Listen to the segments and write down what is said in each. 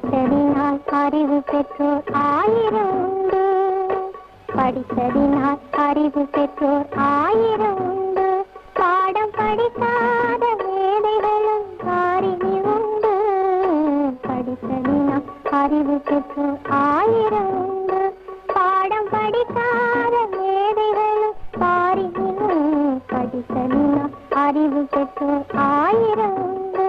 படித்ததினால் அறிவு பெற்றோர் ஆயிரம் உண்டு படித்ததினால் அறிவு பெற்றோர் ஆயிரம் உண்டு பாடம் படிக்காத மேதைகளும் காரினி உண்டு படித்ததினால் அறிவு பெற்றோர் ஆயிரம் உண்டு பாடம் படிக்காத மேதைகளும் காரினிலும் படித்ததினால் அறிவு பெற்றோர் ஆயிரம் உண்டு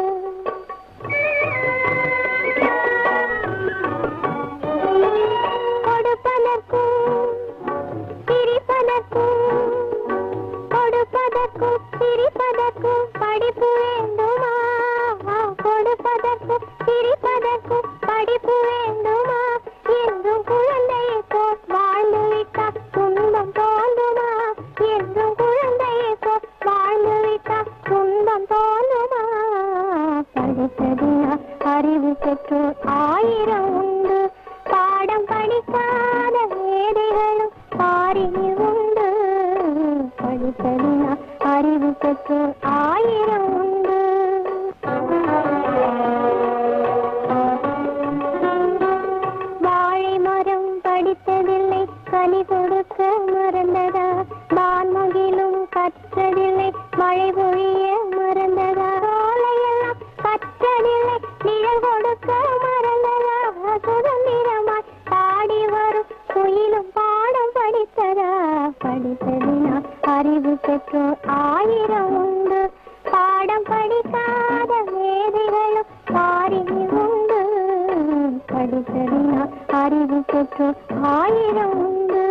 கொடுப்பதற்கும் சிரிப்பதற்கும் கொடுப்பதற்கும் சிரிப்பதற்கும் படிப்பு வேண்டுமா கொடுப்பதற்கும் சிரிப்பதற்கும் படிப்பு வேண்டுமா என்றும் குழந்தையை போல் வாழ்ந்து விட்டால் துன்பம் தோன்றுமா என்றும் குழந்தையை போல் வாழ்ந்து விட்டால் துன்பம் தோன்றுமா படித்ததினால் அறிவு பெற்றோர் ஆயிரம் உண்டு பாடம் படிக்காத மேதைகளும் பாரினில் உண்டு படித்ததினால் அறிவு பெற்றோர் ஆயிரம் உண்டு வாழை மரம் படித்ததில்லை கனி கொடுக்க மறந்ததா வான்முகிலும் கற்றதில்லை மழை பொழிய மறந்ததா சோலையெல்லாம் கற்றதில்லை நிழல் கொடுக்க மறந்ததா சுதந்திரமாய் பாடி வரும் குயிலும் பாடம் படித்ததா படித்ததினால் அறிவு பெற்றோர் ஆயிரம் உண்டு பாடம் படிக்காத மேதைகளும் பாரினில் உண்டு படித்ததினால் அறிவு பெற்றோர் ஆயிரம் உண்டு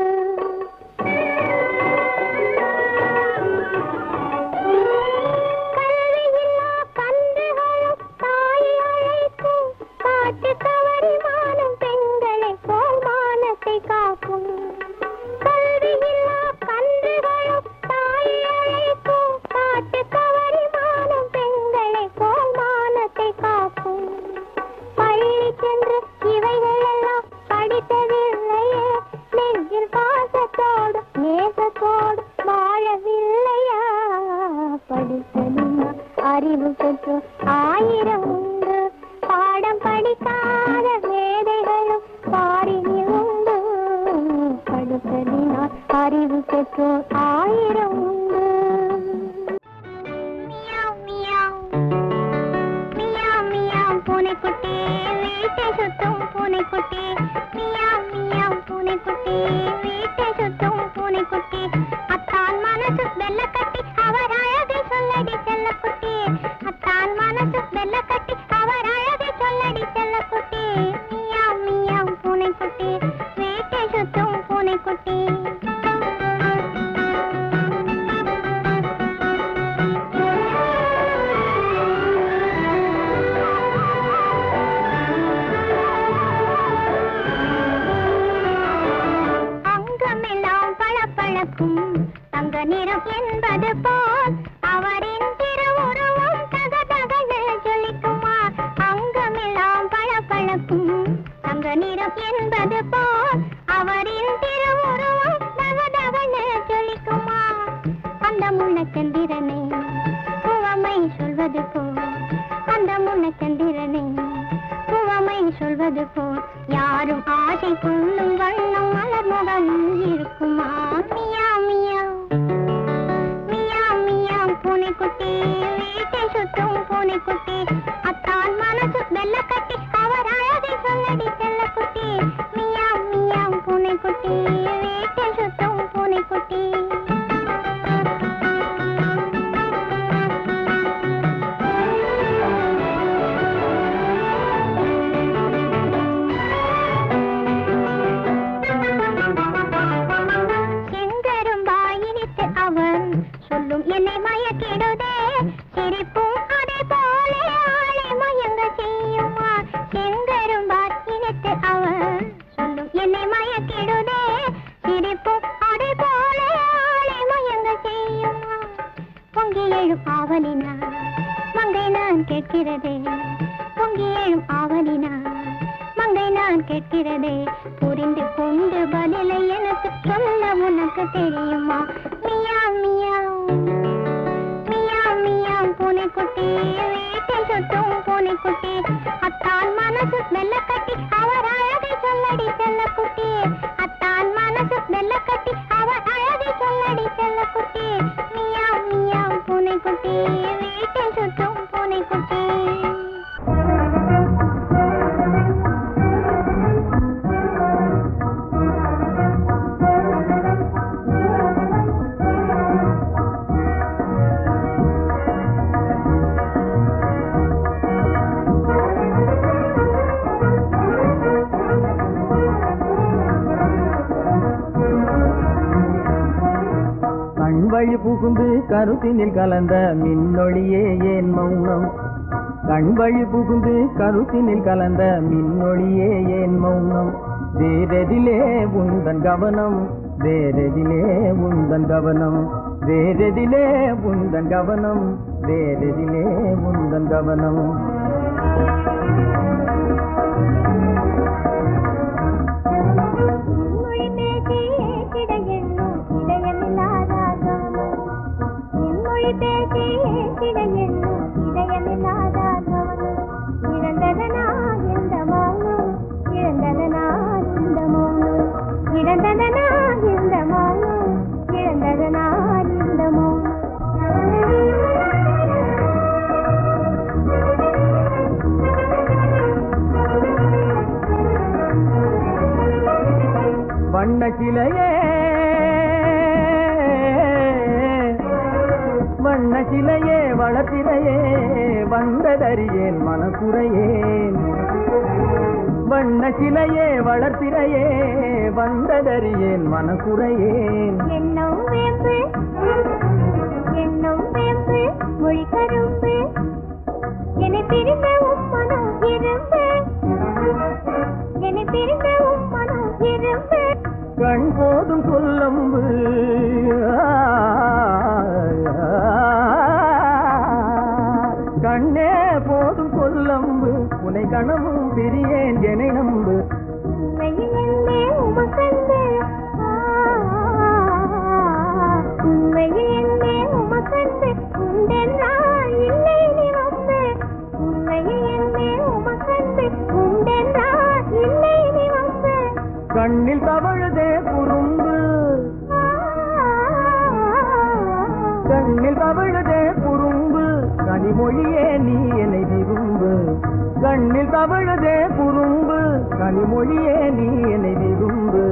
கல்வியில்லா கன்றுகளும் தாயை அழைக்கும் காட்டு கவரி மானம் பெண்களை போல் மானத்தை காக்கும் கல்வியில்லா கன்றுகளும் தாயை அழைக்கும் காட்டு கவரி மானம் பெண்களை போல் மானத்தை காக்கும் பள்ளி சென்று இவைகள் எல்லாம் படித்ததில்லையே நெஞ்சில் பாசத்தோடு நேசத்தோடு வாழவில்லையா படித்ததினா அறிவு பெற்று ஆயிரம் உண்டு பாடம் படிக்காத மேதைகளும் பாரினில் உண்டு படித்ததினால் அறிவு பெற்றோர் ஆயிரம் உண்டு மியாவ் மியாவ் மியாவ் மியாவ் பூனைக்குட்டி வீட்டை சுத்தும் பூனைக்குட்டி மியாவ் மியாவ் பூனைக்குட்டி வீட்டை சுத்தும் பூனைக்குட்டி அத்தான் மனசு வெள்ள கட்டி அவர் அழகை சொல்லடி செல்லக்குட்டி அத்தான் மனசு வெள்ள கட்டி அவர் அழகை சொல்லடி செல்லக்குட்டி மியாவ் மியாவ் பூனைக்குட்டி வீட்டை சுத்தும் பூனைக்குட்டி அங்கமெல்லாம் பளபளக்கும் தங்க நிறம் என்பது போல் அவரின் திருவுருவம் தகதகன ஜொலிக்குமா அங்கமெல்லாம் பளபளக்கும் தங்க நிறம் என்பது போல் அவரின் திருவுருவம் தகதகன ஜொலிக்குமா அந்த முன்னச்சந்திரனை உவமை சொல்வது போல் அந்த முன்னச்சந்திரனை உவமை சொல்வது போல் யாரும் ஆசை கொள்ளும் வண்ணம் மலர் முகம் இருக்குமா மியா மியா மியா மியா பூனைக்குட்டி வீட்டை சுத்தும் பூனைக்குட்டி அத்தான் மனசு வெள்ள கட்டி அவர் அழகை சொல்லடி செல்லக்குட்டி மியா மியா பூனைக்குட்டி வீட்டை சுத்தும் பூனைக்குட்டி செங்கரும்பாயினித்து அவன் சொல்லும் என்னை மயக்கிடுதே சிரிப்பும் அதை போல ஆளை மயங்க செய்யுமா செங்கரும்பாயினித்து அவன் சொல்லும் என்னை மயக்கிடுதே சிரிப்பும் அதை போல ஆளை மயங்க செய்யுமா பொங்கி எழும் ஆவலினா மங்கை நான் கேட்கிறதே பொங்கி எழும் ஆவலினா மங்கை நான் கேட்கிறதே புரிந்து கொண்டு பதிலை எனக்கு சொல்ல உனக்கு தெரியுமா மியா மியா மியா மியா பூனைக்குட்டி வீட்டை சுத்தும் சுத்தும் பூனைக்குட்டி அத்தான் மனசு மெல்ல கட்டி அவர் அழகை சொல்லடி செல்ல குட்டி அத்தான் மனசு மெல்ல கட்டி அவர் அழகை சொல்லடி செல்ல குட்டி மியாவ் மியாவ் பூனைக்குட்டி வீட்டை சுத்தும் பூனைக்குட்டி கண் வழி புகுந்து கருத்தினில் கலந்த மின்னொளியே ஏன் மௌனம் கண் வழி புகுந்து கருத்தினில் கலந்த மின்னொளியே ஏன் மௌனம் வேறெதிலே உந்தன் கவனம் வேறெதிலே உந்தன் கவனம் வேறெதிலே உந்தன் கவனம் வேறெதிலே உந்தன் கவனம் மொழி பேசி ஏற்றிட எண்ணும் இதயமில்லாதாதவன் மொழி பேசி ஏற்றிட எண்ணும் இதயமில்லாதாதவன் இழந்ததனா இந்த மௌனம் இழந்ததனா இந்த மௌனம் இழந்ததனா இந்த மௌனம் இழந்ததனா இந்த வண்ண சிலையே வண்ண சிலையே வளர்ப்பிறையே வந்ததறியேன் மனக்குறையேன் வண்ண சிலையே வளர்ப்பிறையே வந்ததறியேன் மனக்குறையேன் எண்ணம் வேம்பு எண்ணம் வேம்பு மொழி கரும்பு என்னை பிரிந்த உம்மனம் இரும்பு என்னை பிரிந்த உம்மனம் இரும்பு கண் போதும் சொல்லம்பு கண்ணே போதும் சொல்லம்பு உனை கணமும் பிரியேன் எனை நம்பு உண்மையில் என்னே உமக்கண்டு உண்மையில் என்னே உமக்கண்டு உண்டென்றால் இல்லை நீ வந்து உண்மையில் என்னே உமக்கண்டு உண்டென்றால் இல்லை நீ வந்து கண்ணில் தவழுதே குறும்பு கண்ணில் தவழுதே குறும்பு கனிமொழியே நீ என்னை விரும்பு கண்ணில் தவழுதே குறும்பு கனிமொழியே நீ என்னை விரும்பு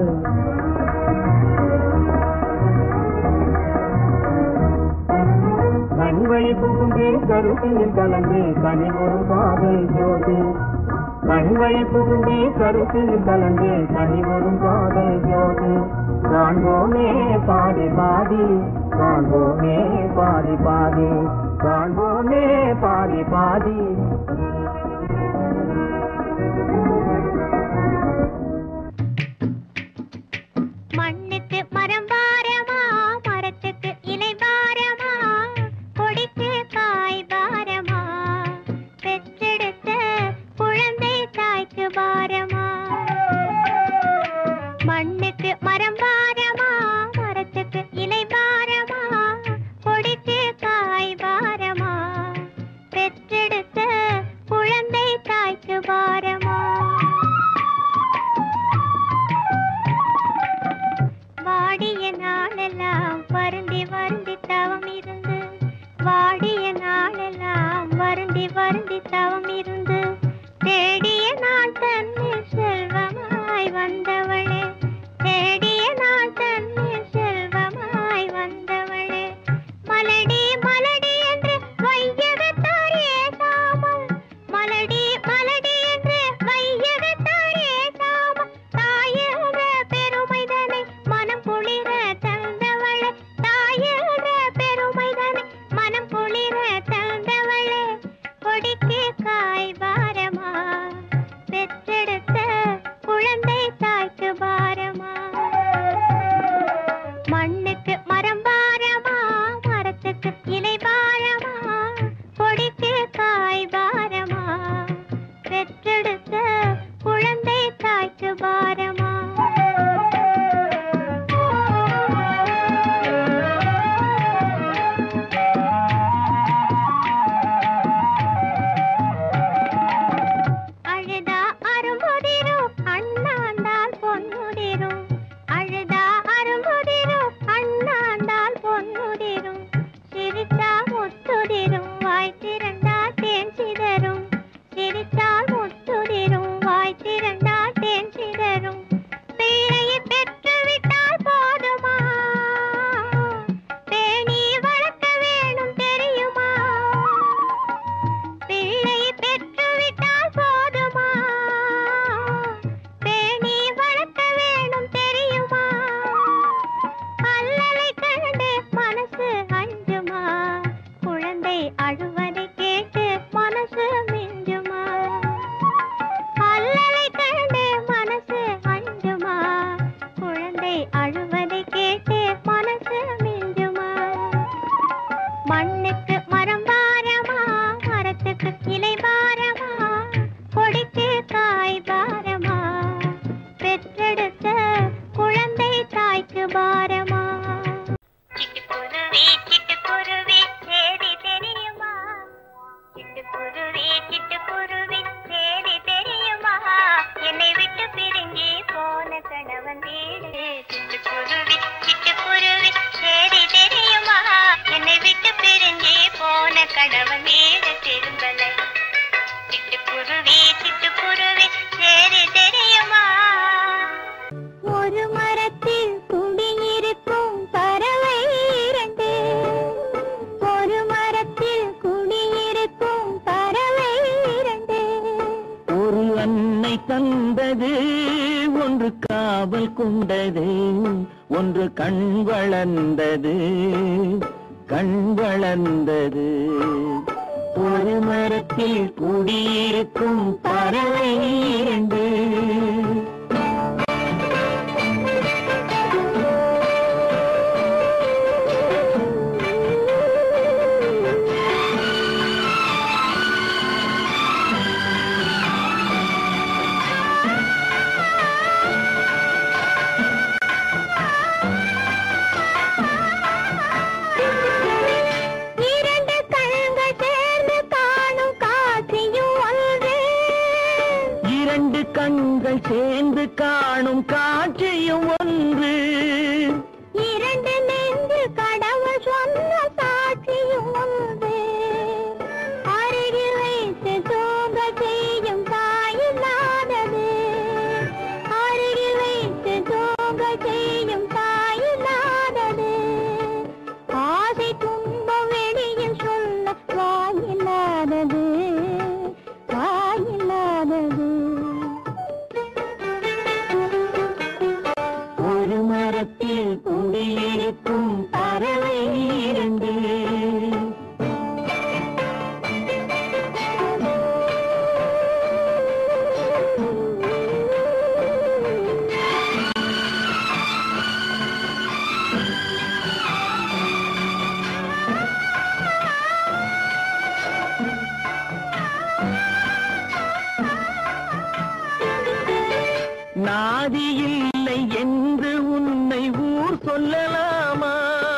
கண்வழி புகுந்து கருத்தினில் கலந்து கனி ஒரு காதல் ஜோதி கண்வழி புகுந்து கருத்தினில் கலந்து கனி ஒரு காதல் ஜோதி காண்போமே பாதி பாதி காண்போமே பாதி பாதி காண்போமே பாதி பாதி மண்ணுக்கு மரம் பாரமா மரத்துக்கு இலை பாரமா கொடிக்கு காய் பாரமா பெற்றெடுத்த குழந்தை தாய்க்கு பாரமா மண்ணுக்கு மரம் பாரமா மரத்துக்கு இலை பாரமா கொடிக்கு காய் பாரமா பெற்றெடுத்த குழந்தை தாய்க்கு பாரமா வாடிய நாளெல்லாம் வருந்தி வருந்தி தவம் இருந்து வாடிய நாளெல்லாம் வருந்தி வருந்தி தவம் இருந்து தேடிய நான் தன்னில் செல்வமாய் வந்தவளே தேடிய நான் தன்னில் செல்வமாய் வந்தவளே மலடி மலடி என்று வையகத்தார் ஏசாமல் மலடி மலடி என்று வையகத்தார் ஏசாமல் தாயக பெருமைதனை மனம் குளிர தந்தவளே தாயக பெருமைதனை மனம் குளிர தந்தவளே கொடிக்கு காய் பாரமா பெற்றெடுத்த குழந்தை தாய்க்கு பாரமா மண்ணுக்கு மரம் பாரமா மரத்துக்கு இலை பாரமா கொடிக்கு காய் பாரமா பெற்றெடுத்த குழந்தை தாய்க்கு பாரமா பாரமா சிட்டுக்குருவி சிட்டுக்குருவி சேதி தெரியுமா சிட்டுக்குருவி சிட்டுக்குருவி சேதி தெரியுமா என்னை விட்டு பிரிஞ்சு போன கணவன் வீடு சிட்டுக்குருவி சிட்டுக்குருவி சேதி தெரியுமா என்னை விட்டு பிரிஞ்சு போன கணவன் வீடு திரும்பலை சிட்டுக்குருவி சிட்டுக்குருவி சேதி தெரியுமா ஒரு மரத்தில் குடியிருக்கும் பறவை இரண்டு ஒரு மரத்தில் குடியிருக்கும் பறவை இரண்டு ஒரு அன்னை தந்தது ஒன்று காவல் கொண்டது ஒன்று கண் வளர்ந்தது கண் வளர்ந்தது ஒரு மரத்தில் குடியிருக்கும் பறவை இரண்டு இரண்டு கண்கள் சேர்ந்து காணும் காட்சியும் ஒன்று இரண்டு கண்கள் சேர்ந்து காணும் காட்சியும் ஒன்று இரண்டு நெஞ்சு கடவுள் சொன்ன சாட்சியும் ஒன்று அருகில் வைத்து தூங்க செய்யும் தாயில்லாதது அருகில் வைத்து தூங்க செய்யும் தாயில்லாதது ஆசை துன்பம் வெளியில் சொல்ல வாயில்லாதது வாயில்லாதது ஒரு மரத்தில் குடியிருக்கும் பறவை இரண்டு நாதி இல்லை என்று உன்னை ஊர் சொல்லலாமா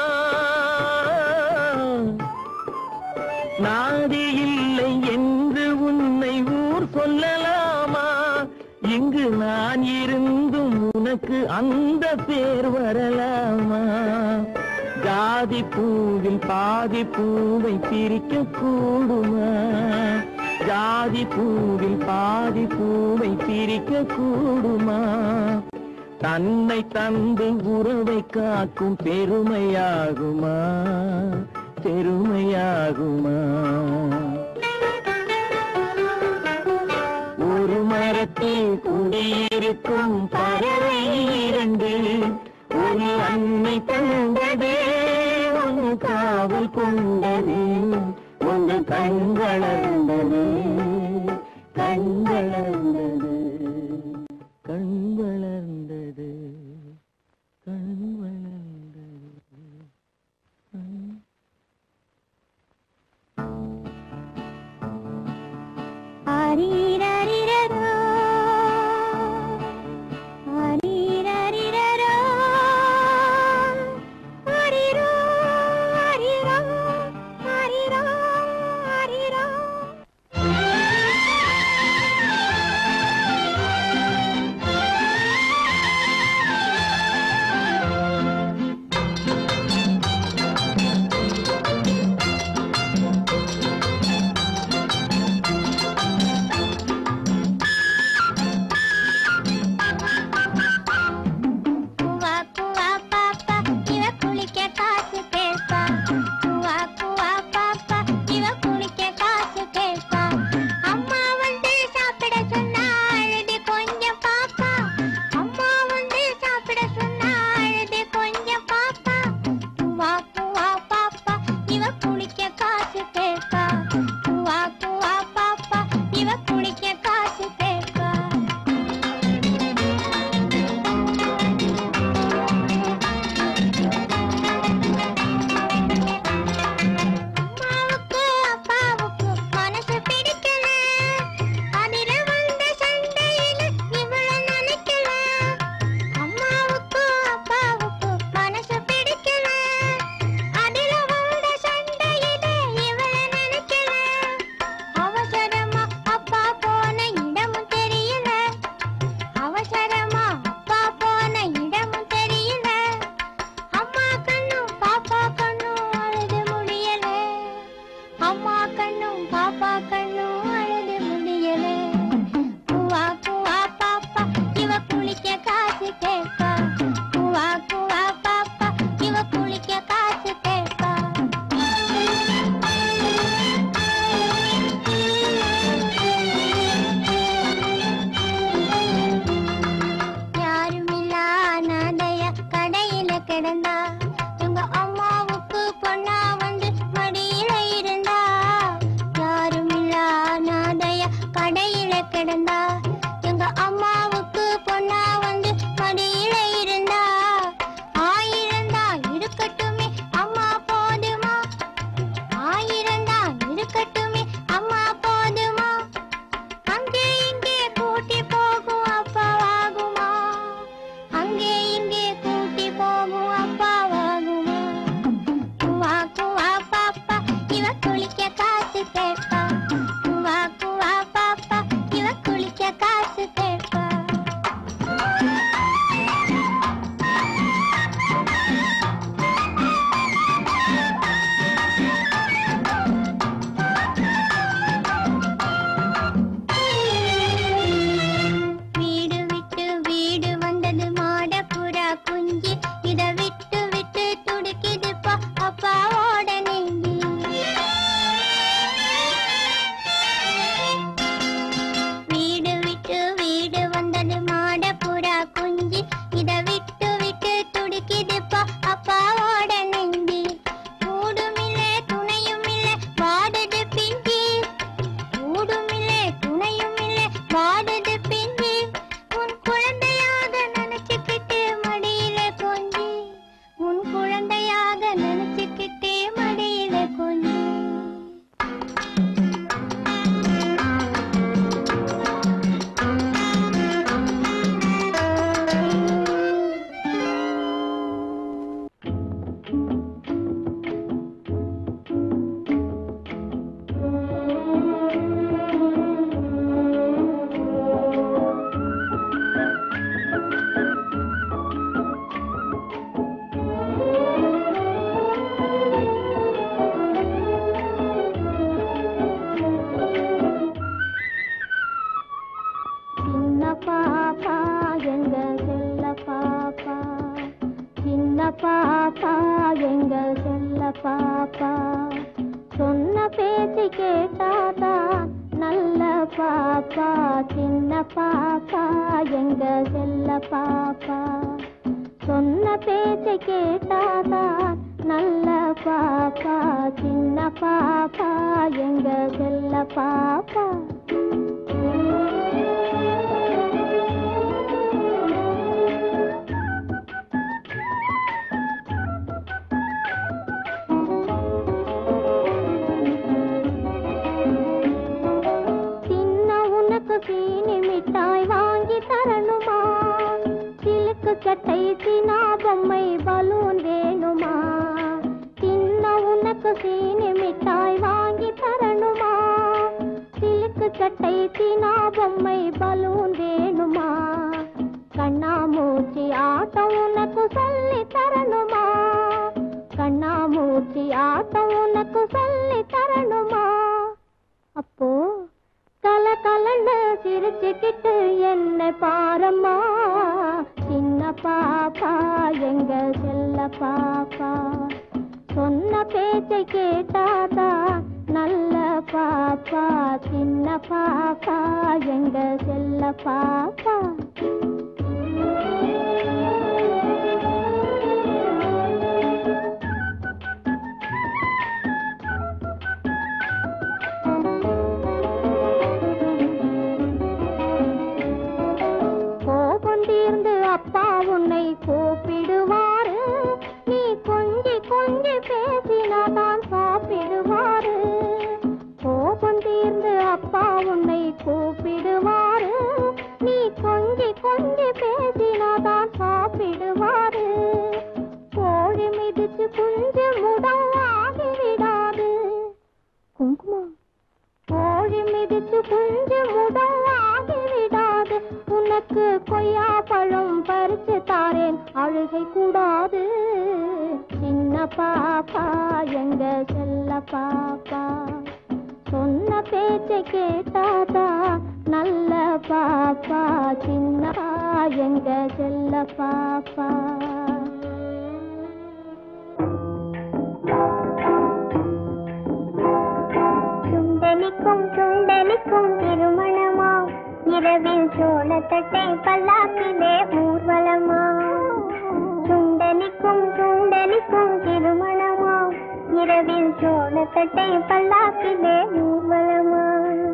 நாதி இல்லை என்று உன்னை ஊர் சொல்லலாமா இங்கு நான் இருந்தும் உனக்கு அந்த பேர் வரலாமா ஜாதி பூவில் பாதி பூவை பிரிக்க கூடுமா ஜாதி பூவில் பாதி பூவை பிரிக்க கூடுமா தன்னை தந்து உறவை காக்கும் பெருமையாகுமா பெருமையாகுமா ஒரு மரத்தில் குடியிருக்கும் பறவை இரண்டு ஒரு அன்னை தந்தது ஒன்று காவல் கொண்டது ஒன்று கண் வளர்ந்தது கண் வளர்ந்தது கண் வளர்ந்தது கண் வளர்ந்தது கண் ஆரீரரிரரோ, ஆரீரரிரரோ, ஆரிரோ, ஆரிரோ, ஆரிரோ, ஆரிரோ. பாப்பா எங்கள் செல்ல பாப்பா சொன்ன பேச்சு கேட்டாதான் நல்ல பாப்பா சின்ன பாப்பா எங்க செல்ல பாப்பா சொன்ன பேச்சு கேட்டாதான் நல்ல பாப்பா சின்ன பாப்பா எங்க செல்ல பாப்பா சின்ன உனக்கு சீனி மிட்டாய் வாங்கி தரணுமா சிலுக்கு சட்டை சினா பொம்மை பலூன் வேணுமா சின்ன உனக்கு சீனி மிட்டாய் வாங்கி தரணுமா சிலுக்கு சட்டை சினா பொம்மை பலூன் வேணுமா கண்ணாமூச்சி ஆட்டம் உனக்கு சொல்லி தரணுமா கண்ணாமூச்சி ஆட்டம் உனக்கு சொல்லி தரணுமா அப்போ கல கலன்னு சிரிச்சுக்கிட்டு என்ன பாரம்மா சின்ன பாப்பா எங்க செல்ல பாப்பா சொன்ன பேச்சை கேட்டாதா நல்ல பாப்பா சின்ன பாப்பா எங்க செல்ல பாப்பா கோபம் தீர்ந்து அப்பா உன்னை கூப்பிடுவாரு நீ கொஞ்சி கொஞ்சி பேசினாதான் சாப்பிடுவாரு கோபம் தீர்ந்து அப்பா உன்னை கூப்பிடுவாரு நீ கொஞ்சி கொஞ்சி பேசினாதான் சாப்பிடுவாரு கோழி மிதிச்சு குஞ்சு முடம் ஆகிவிடாது குங்குமம் கோழி மிதிச்சு குஞ்சு முடம் ஆகிவிடாது உனக்கு கொய்யா பழம் பறிச்சு தாரேன் அழுகை கூடாது சின்ன பாப்பா எங்க செல்ல பாப்பா சொன்ன பேச்சை கேட்டாதா நல்ல பாப்பா சின்ன எங்க செல்ல பாப்பா சுண்டலிக்கும் சுண்டலிக்கும் திருமணமா இரவில் சோளத்தட்டை பல்லாக்கிலே ஊர்வலமா சுண்டலிக்கும் சுண்டலிக்கும் திருமணமா இரவில் சோளத்தட்டை பல்லாக்கிலே ஊர்வலமா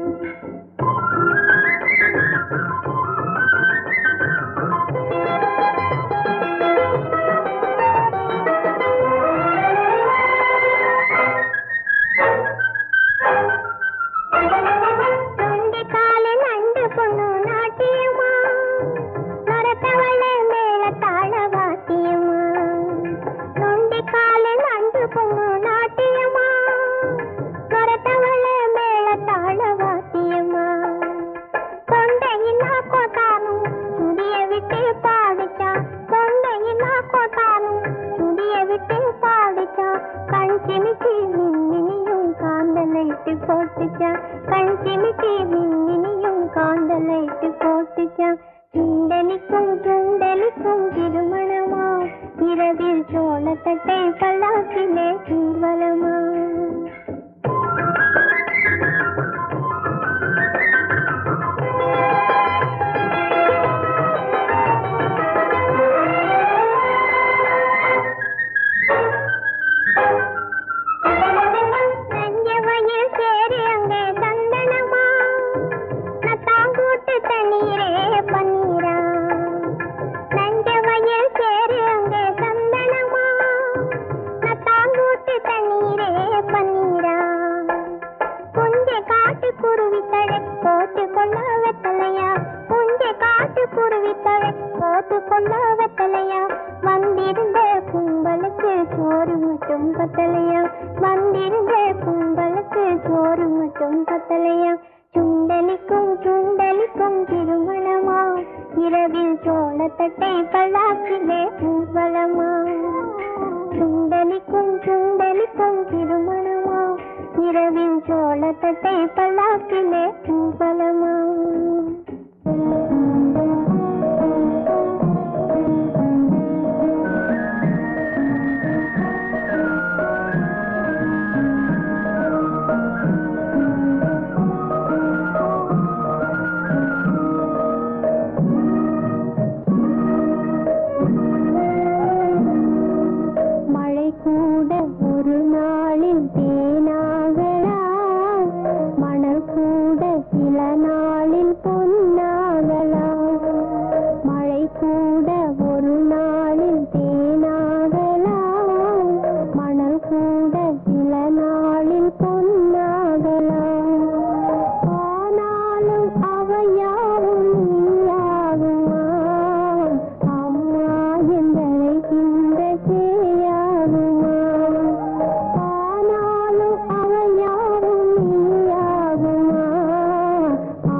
நொண்டி காலு நண்டு பொண்ணு நாட்டியமா நரத்தவள மேல தாள வாத்தியமா நொண்டி காலு நண்டு பொண்ணு நாட்டியமா நரத்தவள மேல தாள வாத்தியமா தொண்டையில்லா கோட்டானும் சுடிய விட்டு பாடிச்சா தொண்டையில்லா கோட்டானும் சுடிய விட்டு பாடிச்சா கண் சிமிட்டி மின்னினியும் காந்த லைட்டு போட்டுச்சா கண் சிமிட்டி மின்னினியும் காந்த லைட்டு போட்டுச்சா சுண்டலிக்கும் சுண்டலிக்கும் திருமணமா இரவில் சோளத்தட்டை பல்லாக்கிலே ஊர்வலமா நஞ்ச வயல் சேரி அங்கே தந்தனமா நத்தாங்கூட்டு தண்ணீரே பன்னீரா நஞ்ச வயல் சேரி அங்கே சந்தனமா நத்தாங்கூட்டு தண்ணீரே பன்னீரா கொஞ்ச காட்டு குருவி தழை போட்டு கொள்ள வெத்தலையா கொஞ்ச காட்டு குருவி தழை போட்டு கொள்ள வெத்தலையா வந்திருந்த கும்பலுக்கு சோறு மட்டும் பத்தலையா வந்திருந்த கும்பலுக்கு சோறு மட்டும் பத்தலையா சுண்டலிக்கும் சுண்டலிக்கும் திருமணமா இரவில் சோளத்தட்டை பல்லாக்கிலே ஊர்வலமா சுண்டலிக்கும் சுண்டலிக்கும் திருமணமா இரவில் சோளத்தட்டை பல்லாக்கிலே ஊர்வலமா சில நாளில் பொன்னாகலாம் மழை கூட ஒரு நாளில் தேனாகலாம் மணல் கூட சில நாளில் பொன்னாகலாம் ஆனாலும் அவையாவும் நீயாகுமா அம்மா என்றழைக்கின்ற சேயாகுமா ஆனாலும் அவையாவும் நீயாகுமா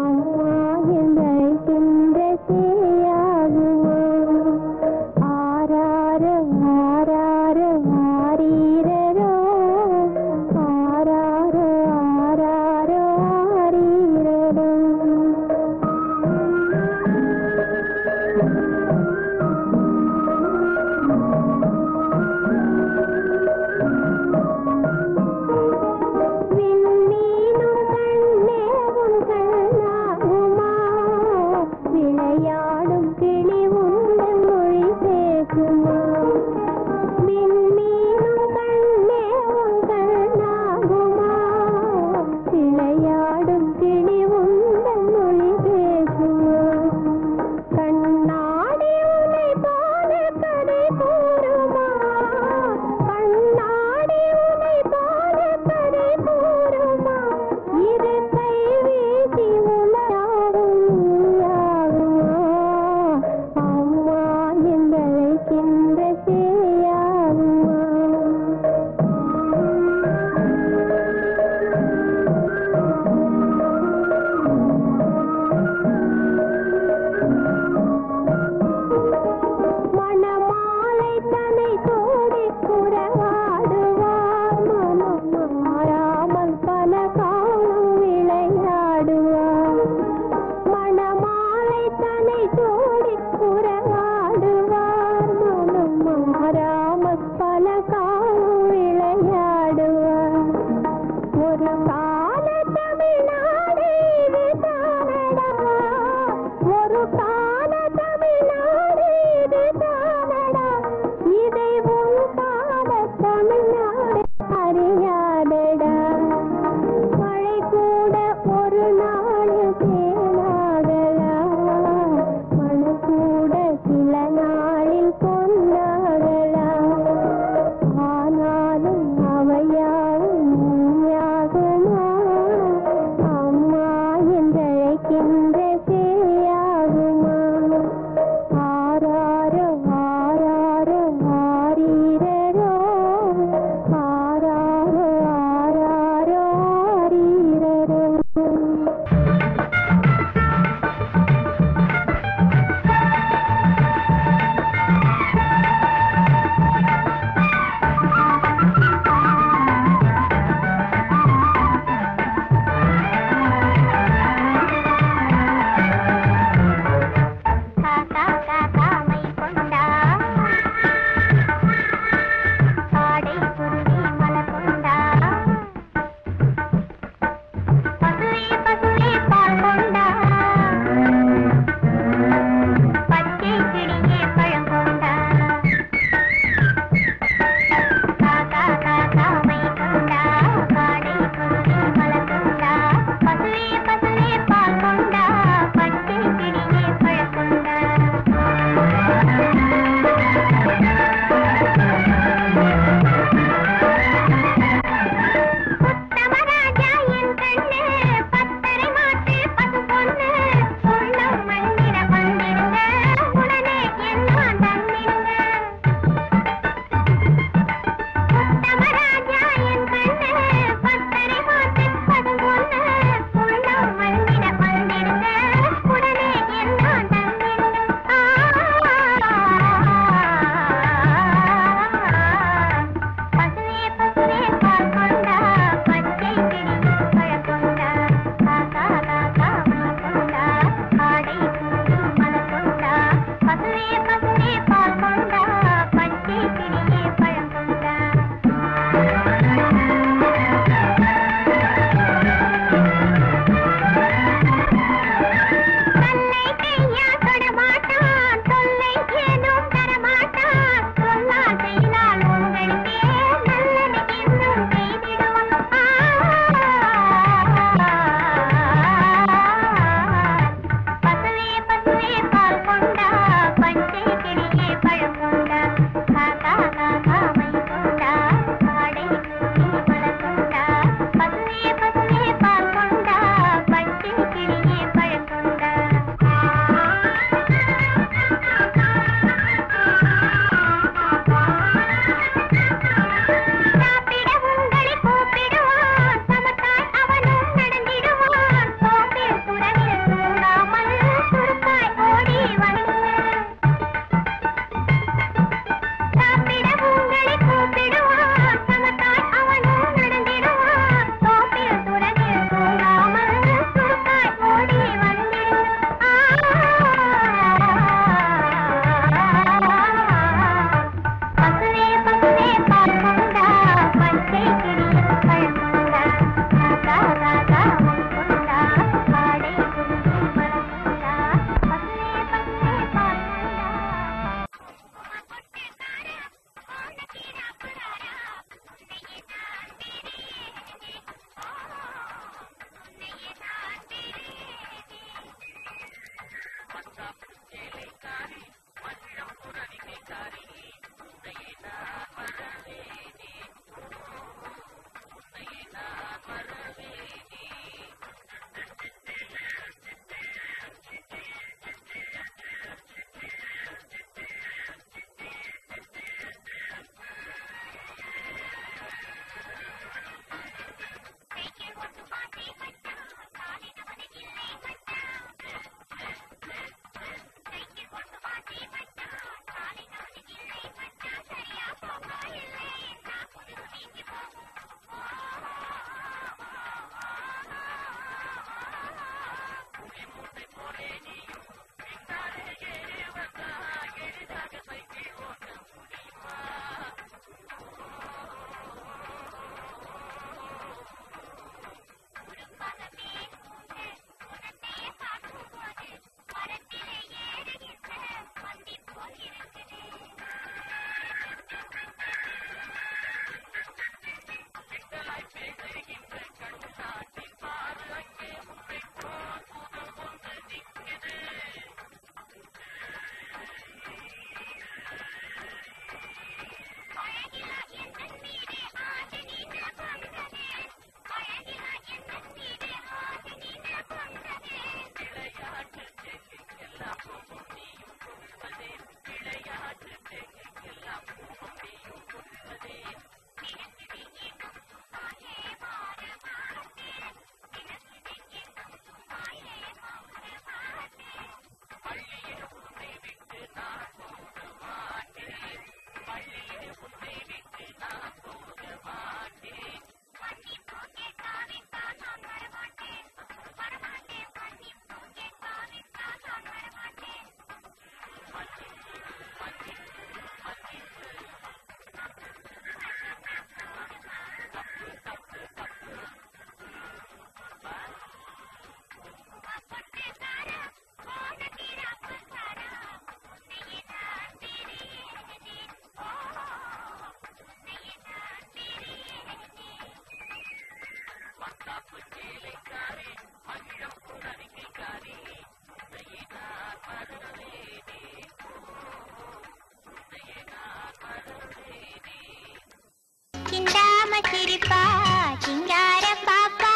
சிந்தாம சிரிப்பா சிங்கார பாப்பா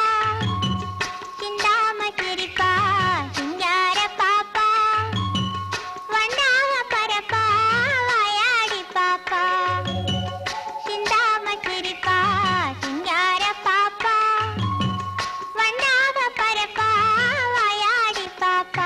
சிந்தாம சிரிப்பா சிங்கார பாப்பா வண்ணாக பரப்பா வாயாடி பாப்பா சிந்தாம சிரிப்பா சிங்கார பாப்பா வண்ணாக பரப்பா வாயாடி பாப்பா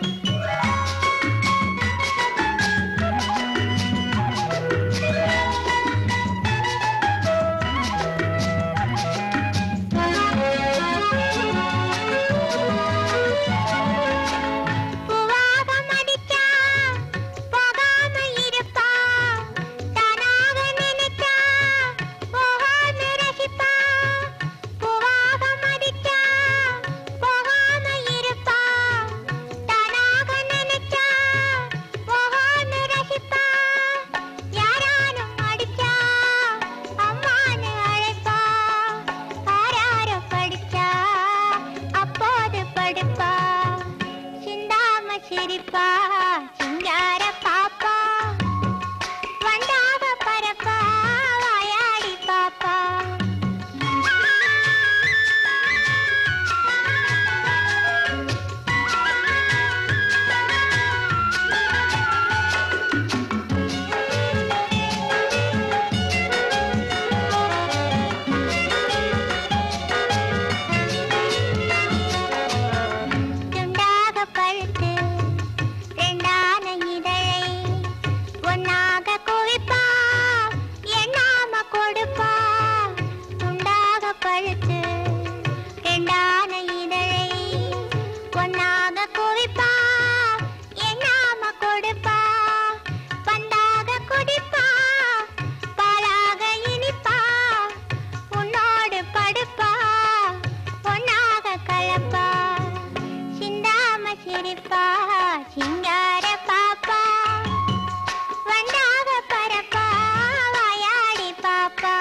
பூவாக மடிச்சா போகாம இருப்பா தானாக நினைச்சா போகாம ரசிப்பா பூவாக மடிச்சா போகாம இருப்பா தானாக நினைச்சா போகாம ரசிப்பா யாரானும் அடிச்சா அம்மானு அழைப்பா ஆரார படிச்சா அப்போது படுப்பா சிந்தாம சிரிப்பா சிங்கார பாப்பா வண்டாக பரப்பா வாயாடி பாப்பா துண்டாக பழுத்து ரெண்டான இதழை ஒன்னாக குவிப்பா எண்ணாம கொடுப்பா துண்டாக பழுத்து ரெண்டான இதழை ஒன்னாக குவிப்பா எண்ணாம கொடுப்பா பந்தாக குடிப்பா பாலாக இனிப்பா உன்னோடு படுப்பா ஒன்னாக கலப்பா சிந்தாம சிரிப்பா சிங்கார பாப்பா வண்டாக பரப்பா வாயாடி பாப்பா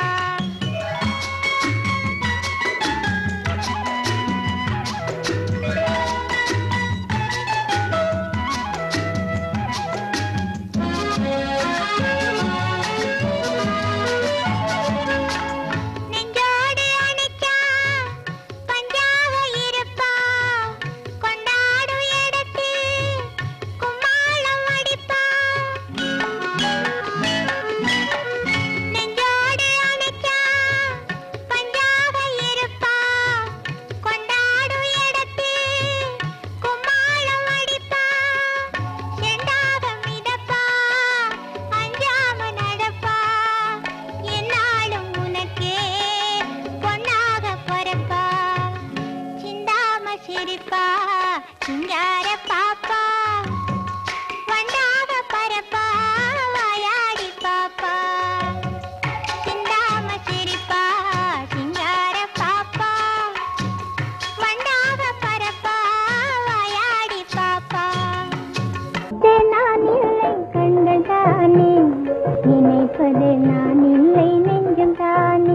சிங்கார பாப்பா வண்டாக பரப்பா வாயாடி பாப்பா சிந்தாம சிரிப்பா சிங்கார பாப்பா வண்டாக பரப்பா வாயாடி பாப்பா நான் இல்லை கண்கள் தானே நினைப்பது நான் இல்லை நெஞ்சம் தானே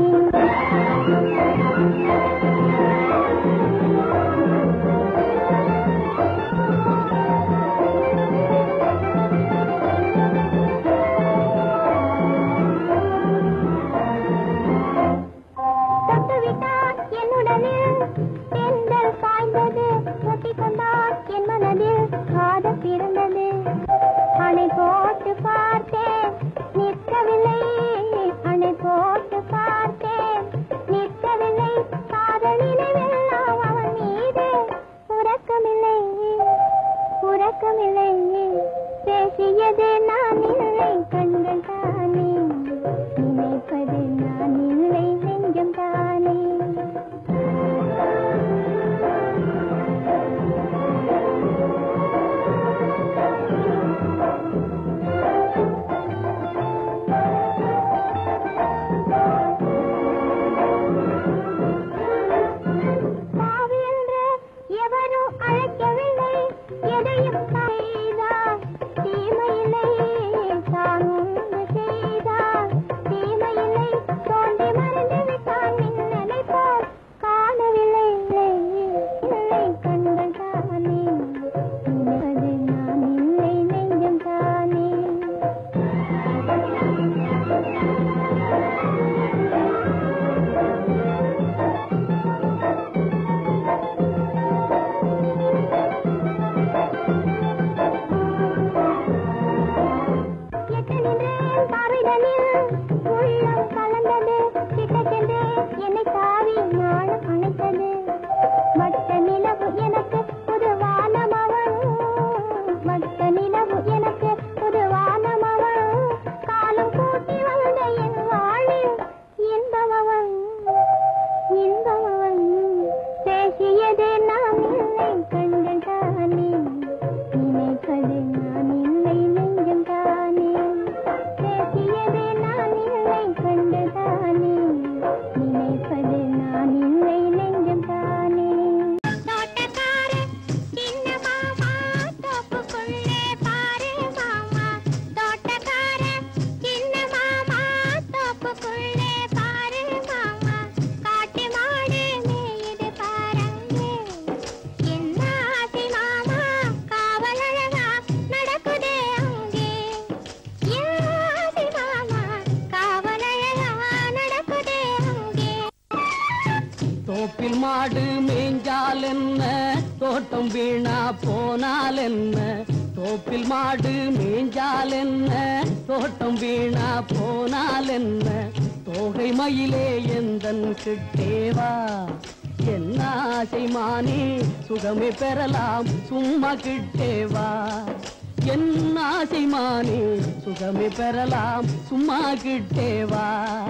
தொட்டுவிட்டார் என்னுடலில் தென்றல் காய்ந்தது தொட்டிக் கொண்டார் என் மனதில் காதல் பிறந்தது அணை போட்டு பார்த்தேன் நிற்கவில்லை அணை போட்டு பார்த்தேன் நிற்கவில்லை காதல் நினைவெல்லாம் அவன் மீது உறக்கமில்லை உறக்கமில்லை பேசியது நான் இல்லை கண்கள் தானே நினைப்பது நான் இல்லை நெஞ்சம் தானே பாவி என்று எவரும் அழைக்கவில்லை எதையும் செய்தார் தீமையில்லை தான் உண்டு செய்தார் தீமையில்லை தோண்டி மறைந்து விட்டான் மின்னலை போல் காணவில்லை இல்லை கண்கள் தானே நினைப்பது நான் இல்லை நெஞ்சம் தானே எட்டு நின்றேன் பார்வைதனில் உள்ளம் கலந்தது கிட்ட சென்று என்னை தாவி நாளும் அணைத்தது வட்ட நிலவு எனக்கு புது வானம் அவன் வட்ட நிலவு எனக்கு புது வானம் அவன் காலம் கூட்டி வந்த என் வாழில் இன்பம் அவன் இன்பம் அவன் பேசியது நான் இல்லை கண்கள் தானே நினைப்பது நான் இல்லை நெஞ்சம் தானே பேசியது நான் இல்லை கண்டு தானே நினைப்பது நான் இல்லை நெஞ்சம் தானே தோட்டக்கார சின்ன மாமா தோப்புக்குள்ளே பாரு மாமா தோட்டக்கார சின்ன மாமா தோப்புக்குள்ளே பாரு மாமா காட்டு மாடு மேயுது பாருங்க என்ன ஆசை மாமா காவலழகா நடக்குதே அங்கே என் ஆசை மாமா காவலழகா நடக்குதே அங்கே தோப்பில் மாடு மேய்ஞ்சால் என்ன தோட்டம் வீணா போனால் என்ன தோப்பில் மாடு மேய்ஞ்சால் என்ன தோட்டம் வீணா போனால் என்ன தோகை மயிலே எந்தன் கிட்டேவா என்ன ஆசை மானே சுகமே பெறலாம் சும்மா கிட்டேவா என் ஆசை மானே சுகமே பெறலாம் சும்மா கிட்டேவா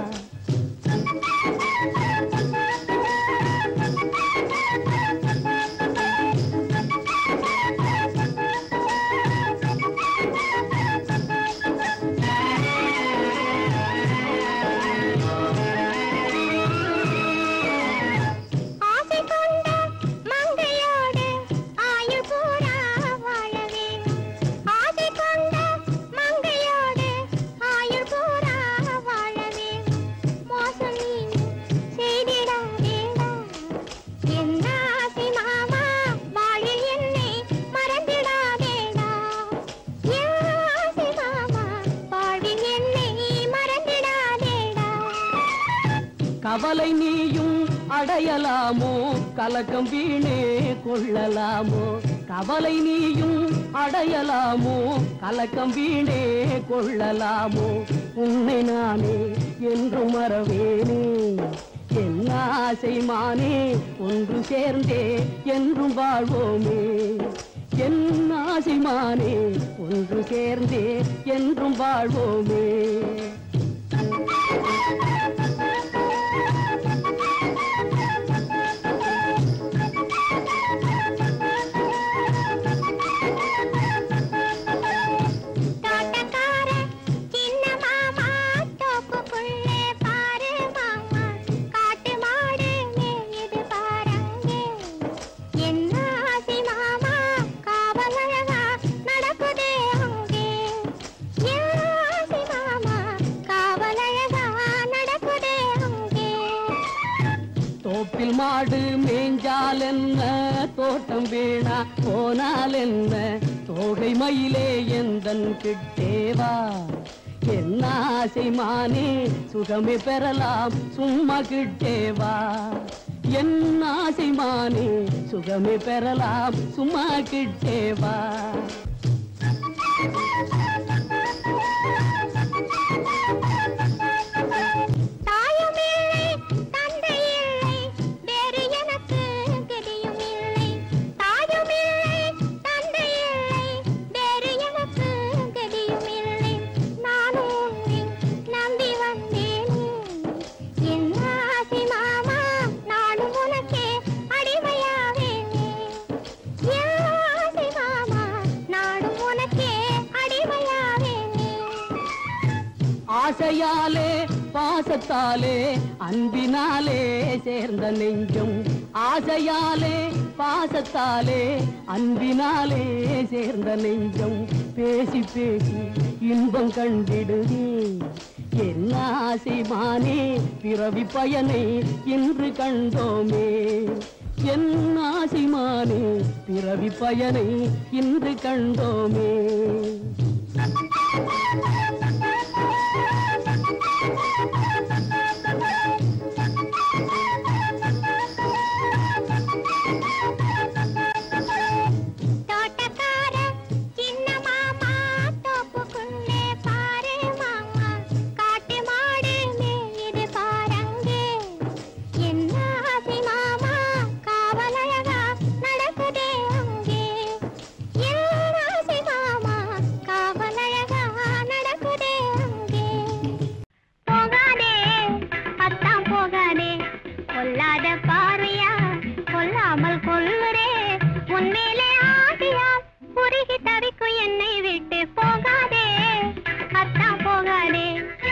ஆசை கொண்ட மங்கையோடு ஆயுள் பூரா வாழ வேணும் ஆசை கொண்ட மங்கையோடு ஆயுள் பூரா வாழ வேணும் மோசம் நீ செய்திடாதேடா என் ஆசை மாமா வாழில் என்னை மறந்திடாதேடா என் ஆசை மாமா வாழ்வில் என்னை மறந்திடாதேடா கவலை நீயும் அடையலாமோ கலக்கம் வீணே கொள்ளலாமோ கவலை நீயும் அடையலாமோ கலக்கம் வீணே கொள்ளலாமோ உன்னை நானே என்றும் மறவேனே என் ஆசை மானே ஒன்று சேர்ந்தே என்றும் வாழ்வோமே என் ஆசை மானே ஒன்று சேர்ந்தே என்றும் வாழ்வோமே போனால் என்ன தோகை மயிலே எந்தன் கிட்டேவா என்ன ஆசை மானே சுகமே பெறலாம் சும்மா கிட்டேவா என் ஆசை மானே சுகமே பெறலாம் சும்மா கிட்டேவா தாயும் இல்லை தந்தை இல்லை வேறு எனக்கு கதியும் இல்லை தாயும் இல்லை தந்தை இல்லை வேறு எனக்கு கதியும் இல்லை நானும் உன்னை நம்பி வந்தேனே என் ஆசை மாமா நானும் உனக்கே அடிமையாவேனே என் ஆசை மாமா நானும் உனக்கே அடிமையாவேனே ஆசையாலே பாசத்தாலே அன்பினாலே சேர்ந்த நெஞ்சம் ஆசையாலே பாசத்தாலே அன்பினாலே சேர்ந்த நெஞ்சம் பேசி பேசி இன்பம் கண்டிடுதே என்ன ஆசை மானே பிறவி பயனை இன்று கண்டோமே என் ஆசை மானே பிறவி பயனை இன்று கண்டோமே தோட்டக்கார சின்ன மாமா தோப்புக்குள்ளே பாரு மாமா காட்டு மாடு மேயுது பாரங்கே என்ன ஆசை மாமா காவலழகா நடக்குதே அங்கே என்ன ஆசை மாமா காவலழகா நடக்குதே அங்கே போகாதே அத்தான் போகாதே கொல்லாத பாருயா கொல்லாமல் கொல்லுரே உன்மேலே ஆதியா உருகி தவிக்கும் என்னை விட்டு போகாதே அத்தான் போகாதே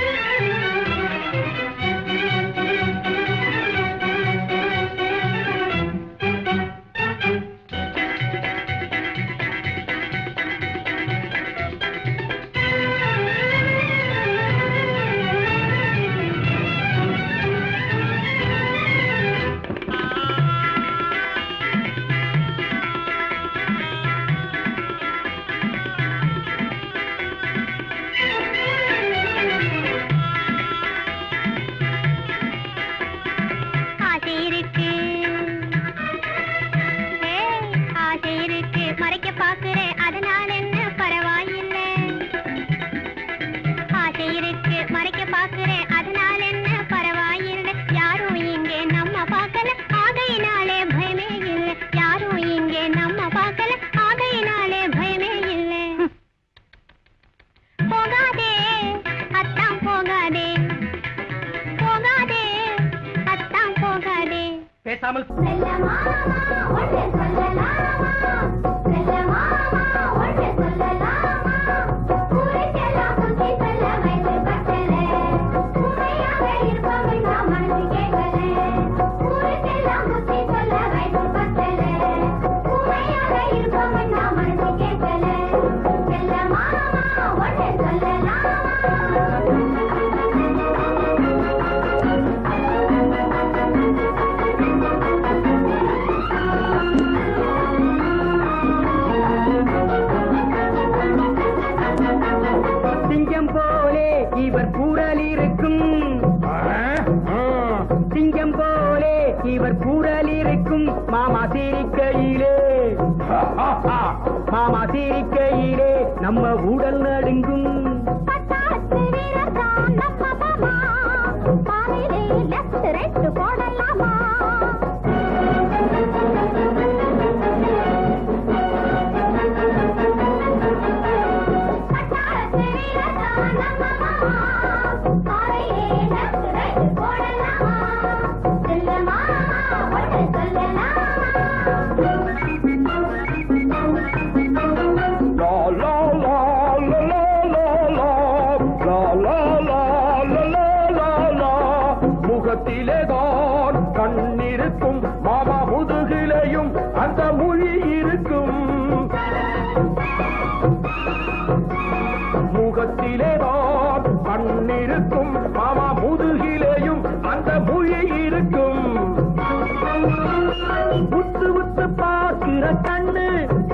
ஆசை இருக்கு ஏய், ஆசை இருக்கு மறைக்க பாக்குறேன் அதனால என்ன பரவாயில்லை ஆசை இருக்கு மறைக்க பாக்குறேன் அதனால என்ன பரவாயில்லை யாரும் இங்கே நம்ம பார்க்கல ஆகையினாலே பயமே இல்லை யாரும் இங்கே நம்ம பார்க்கல ஆகையினாலே பயமே இல்லை போகாதே அத்தான் போகாதே போகாதே அத்தான் போகாதே பேசாமல் சிங்கம் போலே இவர் கூறல் இருக்கும் சிங்கம் போலே இவர் கூறல் இருக்கும் மாமா சிரிக்கையிலே மாமா சிரிக்கையிலே நம்ம உடல் நடுங்கும் பட்டாசு வீரர்தான் நம்ம மாமா பாறையிலே லெஃப்ட் ரைட் போடலாமா பட்டாசு வீரர்தான் நம்ம மாமா பாறையிலே லெஃப்ட் ரைட் போடலாமா செல்லமா ஒன்று சொல்லலாமா லா லா லா லா லா லா லா லா லா லா லா லா லா முகத்திலே தான் கண்ணிருக்கும் மாமா முதுகிலையும் அந்த மொழி இருக்கும் முகத்திலே தான் கண்ணிருக்கும் மாமா முதுகிலேயும் அந்த மொழி இருக்கும் உத்து உத்து பார்க்கிற கண்ணு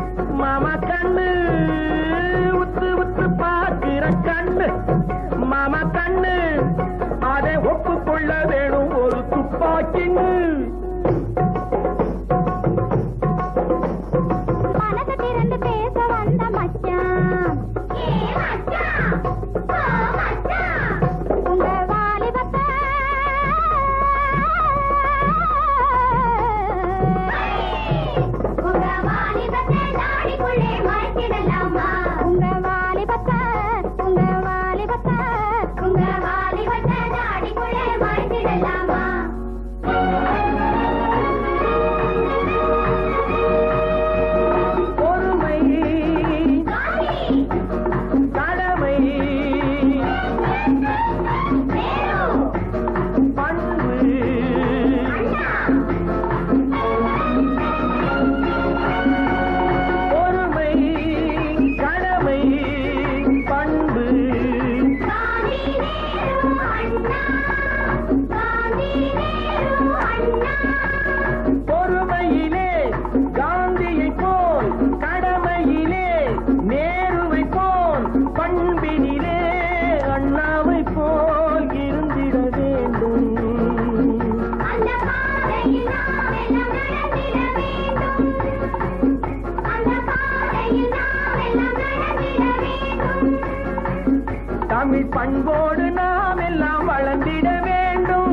பண்போடு நாம் எல்லாம் வளர்ந்திட வேண்டும்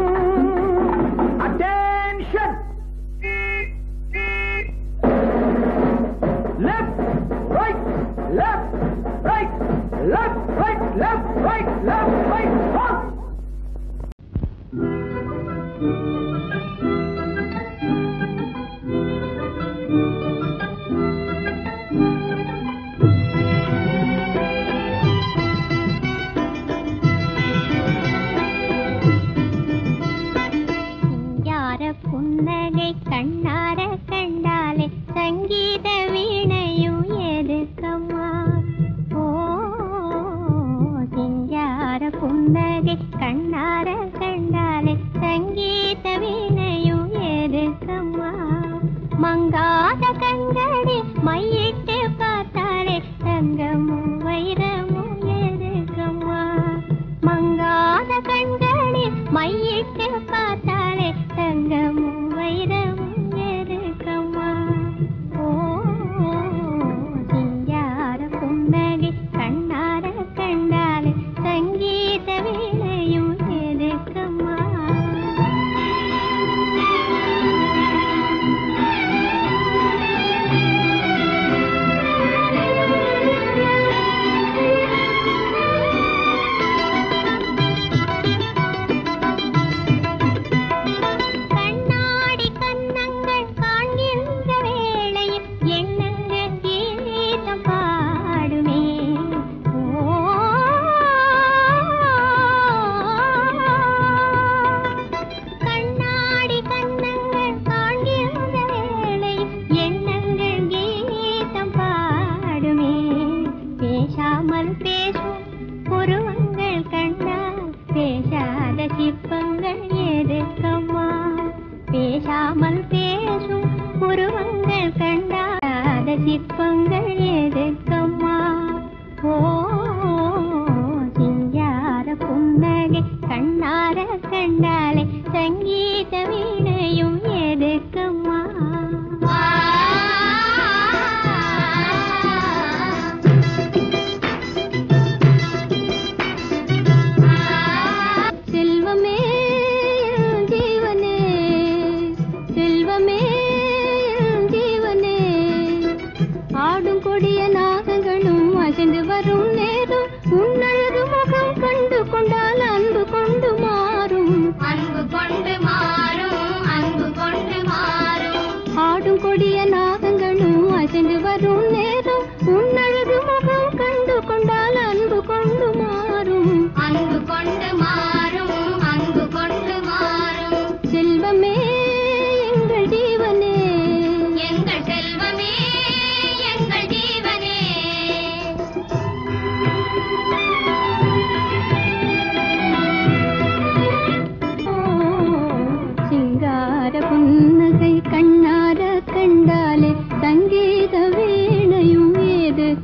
attention left, right, left, right, left, right, left, right, left, right, up. சிங்கார புன்னகை கண்ணார கண்டாலே சங்கீத வீணையும் எதுக்கம்மா ஓ சிங்கார புன்னகை கண்ணார கண்டாலே சங்கீத வீணையும் எதுக்கம்மா மங்காத கண்களே மையிட்டு பார்த்தாலே தங்கமும் வைரமும் எதுக்கம்மா மங்காத கண்களில் மையிட்டு பார்த்தாலே தங்கமும் வைரமும் எதுக்கம்மா ஓ சிங்கார புன்னகை கண்ணார கண்டாலே சங்கீத வேளையும் எதுக்கம்மா கண்ணாடி கன்னங்கள் காண்கின்ற வேளையில் எண்ணங்கள் கீதம் பாடுமே ஓ கண்ணாடி கன்னங்கள் காண்கின்ற வேளையில் எண்ணங்கள் கீதம் பாடுமே பேசாமல் பேசும் புருவங்கள் கண்டால் பேசாத சிற்பங்கள் எதுக்கம்மா பேசாமல் பேசும் புருவங்கள் கண்டாத சிற்பங்கள் எதுக்கம்மா ஓ சிங்கார புன்னகை கண்ணார கண்டாலே சங்கீத வீணையும் எதுக்கம்மா செல்வமே என் ஜீவனே செல்வமே என் ஜீவனே ஆடும் கொடிய நாகங்களும் அசைந்து வரும் நேரம் உன்னழகு முகம் கண்டு கொண்டால் அன்பு கொண்டு மாறும் அன்பு கொண்டு மாறும் அன்பு கொண்டு மாறும் ஆடும் கொடிய நாகங்களும் அசைந்து வரும் நேரம் உன்னழகு முகம் கண்டு கொண்டால் அன்பு கொண்டு மாறும் அன்பு கொண்டு மாறும் அன்பு கொண்டு மாறும் செல்வமே எங்கள் ஜீவனே எங்கள் செல்வமே எங்கள் ஜீவனே சிங்கார புன்னகை கண்ணார கண்டாலே சங்கீத வீணையும் ஏது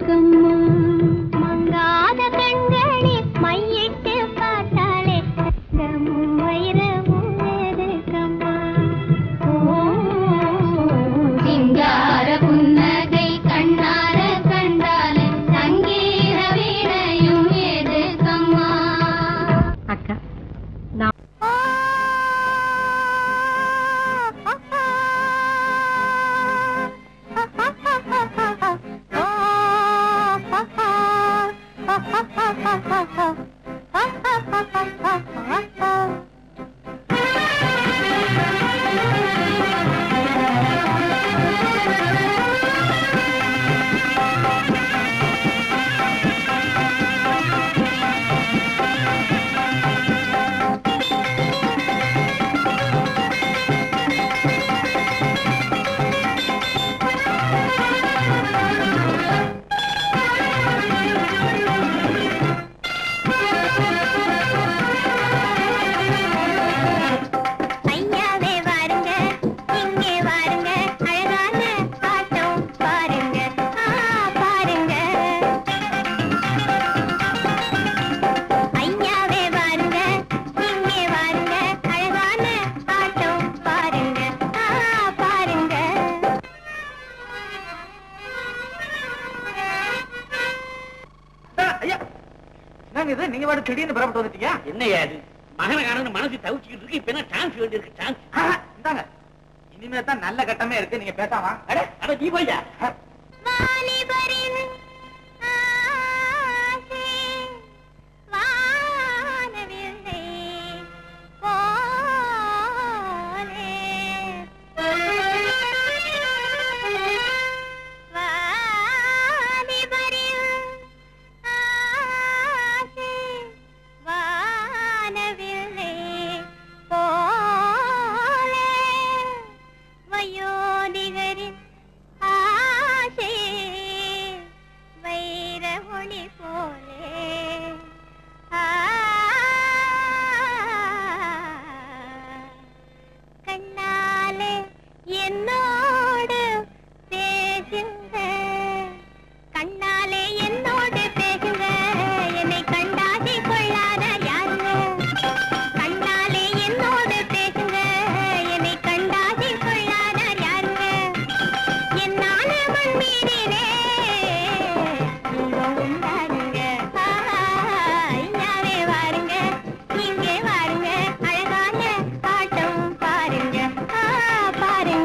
என்னங்க இது நீங்க பாட்டு திடீர்னு புறப்பட்டு வந்துட்டீங்க என்னையா இது மகனை காணு மனசு தவிச்சுக்கிட்டு இருக்கு இப்ப என்ன சான்ஸ் வேண்டி இருக்கு சான்ஸ் ஆஹா, இந்தாங்க இனிமே தான் நல்ல கட்டமே இருக்கு நீங்க பேசாம அட அட நீ போய்யா வாலிபரின் ஆசை வானவில்லை போலே. வாலிபரின் ஆசை வானவில்லை போலே. வயோதிகரின் ஆசை வைர ஒளி போலே ஆ, கண்ணாலே என்னோடு பேசுங்க கண்ணாலே என்னோடு பேசுங்க என்னை கண்டாதி கொள்ளாத யாருங்க கண்ணாலே என்னோடு பேசுங்க என்னை கண்டாதி கொள்ளாதார் யாருங்க என்னால மண் மீதிலே இன்பம் உண்டாருங்க ஐயாவே வாருங்க இங்கே வாருங்க அழகான ஆட்டம் பாருங்க ஆ, பாருங்க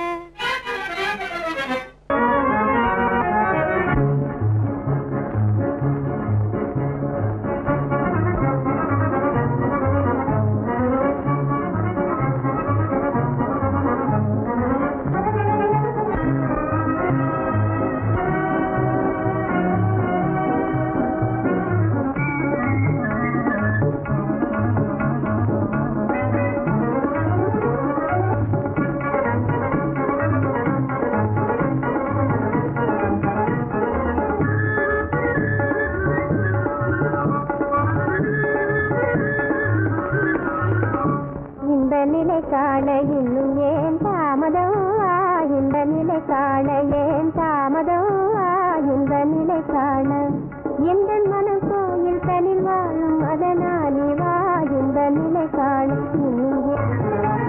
இந்த நிலை காண இன்னும் ஏன் தாமதம் ஆ, இந்த நிலை காண ஏன் தாமதம் ஆ, இந்த நிலை காண எந்த மனம் கோயில் தனில் வாழும் அதனாலி வா இந்த நிலை காண இன்னும் ஏன்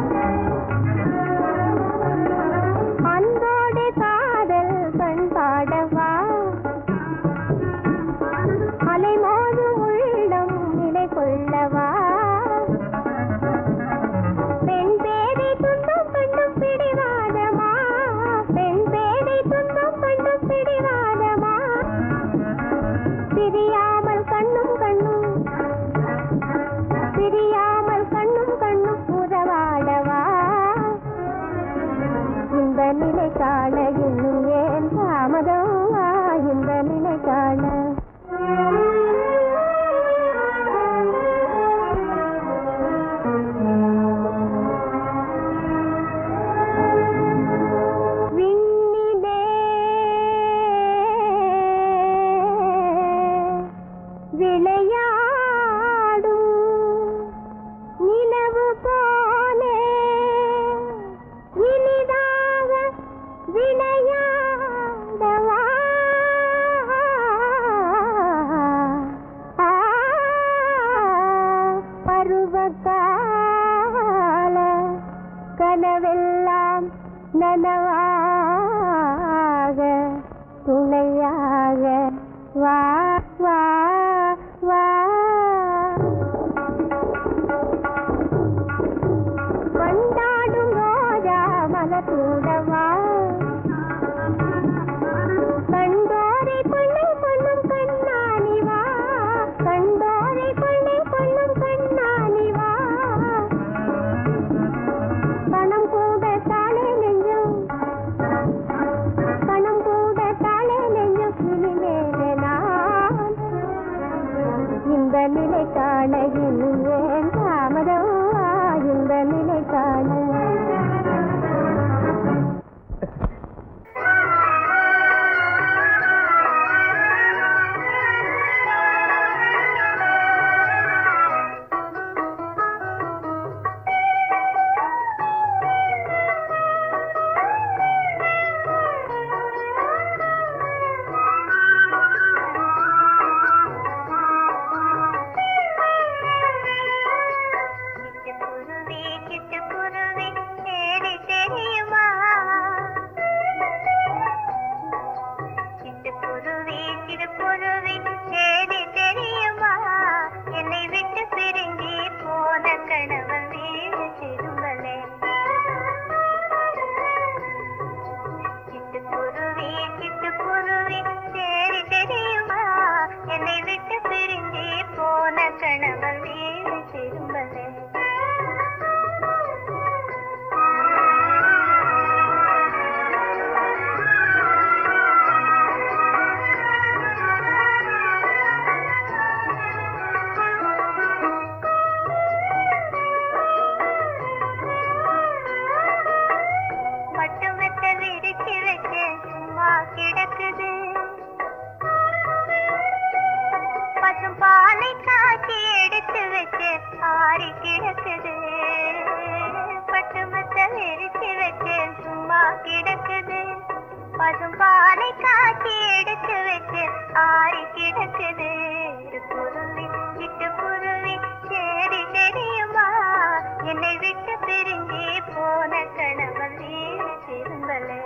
அன்போடு காதல் பண்பாடவா அலைமோதும் உள்ளம் நிலை கொள்ளவா பெண் பேதை துன்பம் கண்டும் பிடிவாதமா பெண் பேதை துன்பம் கண்டும் பிடிவாதமா பிரியாமல் கண்ணும் கண்ணும் பிரியாமல் கண்ணும் கண்ணும் உறவாடவா இந்த நிலை காண இன்னும் ஏன் தாமதம் ஆ, இந்த நிலை காண விண்ணிலே விளையாடும் நிலவு போலே இனிதாக விளையாடவா ஆ, பருவகால கனவெல்லாம் நனவாக துணையாக வா வா வா கொண்டாடும் ரோஜா மலத்தூடவா கண்டோரை பொண்ணை பொண்ணும் கண்ணாணி வா கண்டோரை பொண்ணை பொண்ணும் கண்ணாணி வா பணம் கூட தானே நெஞ்சும் பணம் கூட தானே நெஞ்சும் இனிமேலே நான் இந்த நிலை காண இன்னும் ஏன் தாமதம் ஆ, இந்த நிலை காண சிட்டுக்குருவி சிட்டுக்குருவி தேடி தெரியுமா சிட்டுக்குருவி சிட்டுக்குருவி தேடி தெரியுமா போன கணவன் வீடு திரும்பலே பட்டு மெத்த விரிச்சு வச்சு சும்மா கிடக்குது பசும் பாலை காய்ச்சி எடுத்து வச்சு ஆறி கிடக்குது பட்டு மெத்த விரிச்சு வச்சு சும்மா கிடக்குது பசும் பாலை காய்ச்சி எடுத்து வச்சு ஆறி கிடக்குது குருவி சிட்டு குருவி சரி தெரியுமா என்னை விட்டு பிரிஞ்சு போன கணவன் வீடு திரும்பல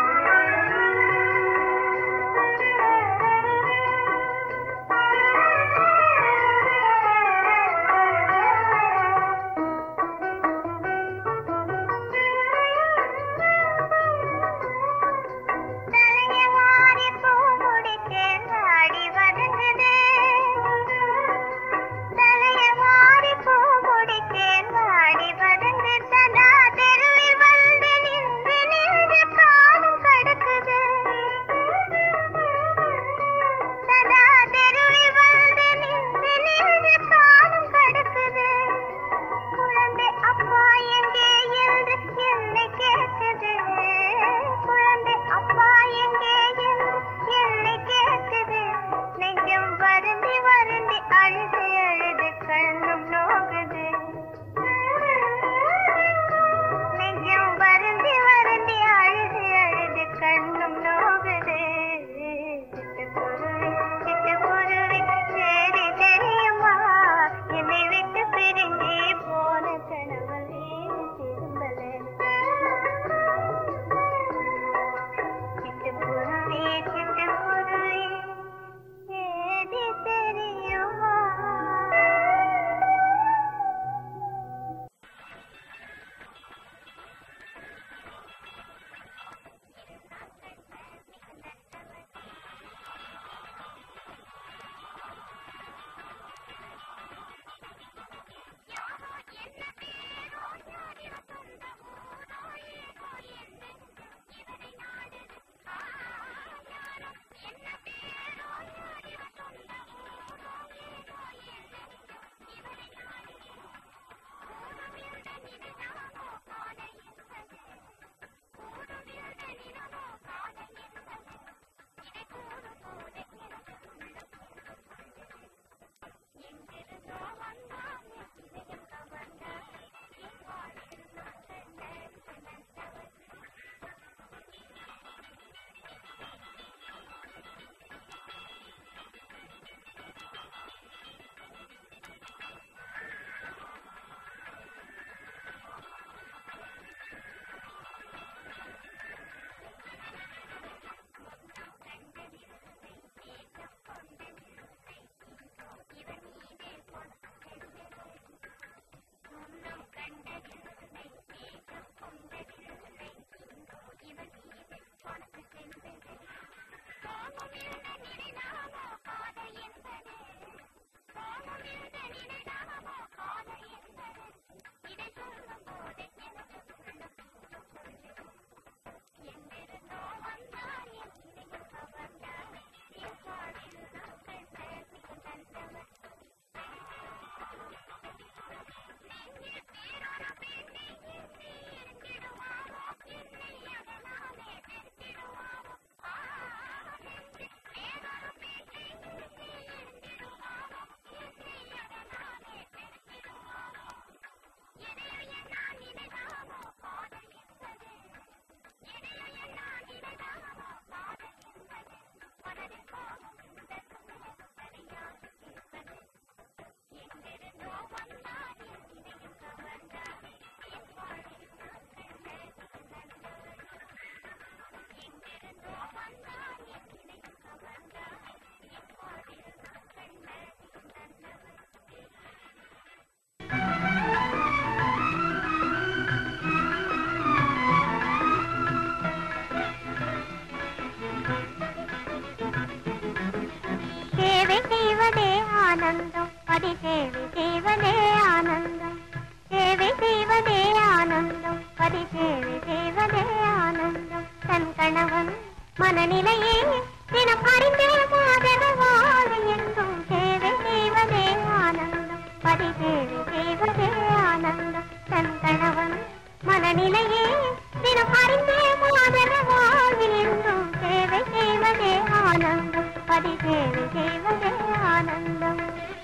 தலைய வாரி பூ முடிச்சேன் ஆடி வதங்குது தலைய வாரி பூ முடிச்சேன் ஆடி வதங்குதடா தெருவில் வந்து நின்று நின்று காலம் கடக்குது சதா தெருவில் வந்து நின்று நின்று காலம் கடக்குது குழந்தை அப்பா எங்கே என்று என்னை கேட்குது குழந்தை அப்பா எங்கே என்று என்னை கேட்குது நெஞ்சம் வருந்தி வருந்தி அழுது அழுது கண்ணும் நோகுது நெஞ்சம் வருந்தி வருந்தி அழுது அழுது கண்ணும் நோகுது சிட்டுக்குருவி சிட்டுக்குருவி சரி தெரியுமா என்னை விட்டு பிரிஞ்சு போன கணவன் வீடு திரும்பல சிட்டுக்குருவி சிட்டுக்குருவி ஏதி தெரியுமா சேவை செய்வதே ஆனந்தம் பதி சேவை செய்வதே ஆனந்தம் சேவை செய்வதே ஆனந்தம் பதி சேவை செய்வதே ஆனந்தம் தன் கணவன் மனநிலையே தினம் அறிந்தே மாதர வாழ் என்றும் சேவை செய்வதே ஆனந்தம் பதி சேவை செய்வதே ஆனந்தம் தன் கணவன் மனநிலையே தினம் அறிந்தே மாதர வாழ்வில் என்றும் சேவை செய்வதே ஆனந்தம் பதி சேவை செய்வதே ஆனந்தம்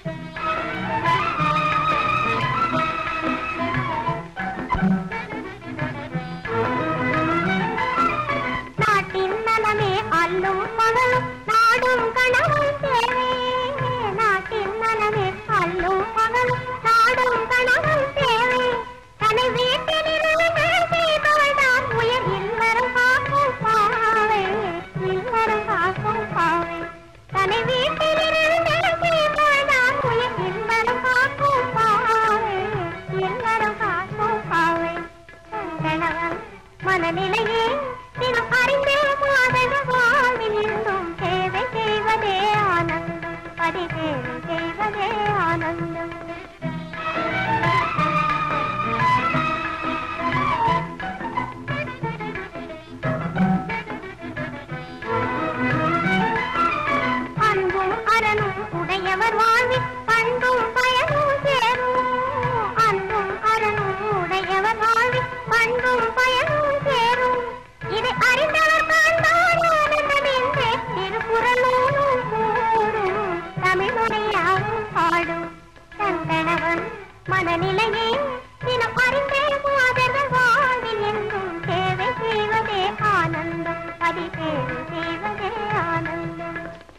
நாட்டின் நலமே அல்லும் மகளும் நாடும் கணவன் தேவை நாட்டின் நலமே அல்லும் மகளும் நாடும் கணவன் தேவை தன்னை வீட்டில் இருந்து செய்தவள்தான் உயர் இல்லறம் காக்கும் பாவை இல்லறம் காக்கும் பாவை தன்னை வீட்டில் இருந்து செய்தவள்தான் உயர் இல்லறம் காக்கும் பாவை இல்லறம் காக்கும் பாவை கணவன் மனநிலையே தினம் அறிந்தே மாதவ வாழ்வில் இருந்தும் சேவை செய்வதே ஆனந்தம் பதி சேவை செய்வதே ஆனந்தம் அன்பும் அரணும் உடையவர் வாழ்வில் பண்பும் பயனும் சேரும் அன்பும் அரணும் உடையவர் வாழ்வில் பண்பும் பயனும் சேரும் இது அறிந்தவர் காண்பார் ஆனந்தமென்றே திருக்குறளும் கூறும் தமிழ்மொழியாவும் பாடும் தன் கணவன் மனநிலையே தினம் அறிந்தே மாதர்கள் வாழ்வில் என்றும் சேவை செய்வதே ஆனந்தம் பதி சேவை செய்வதே ஆனந்தம்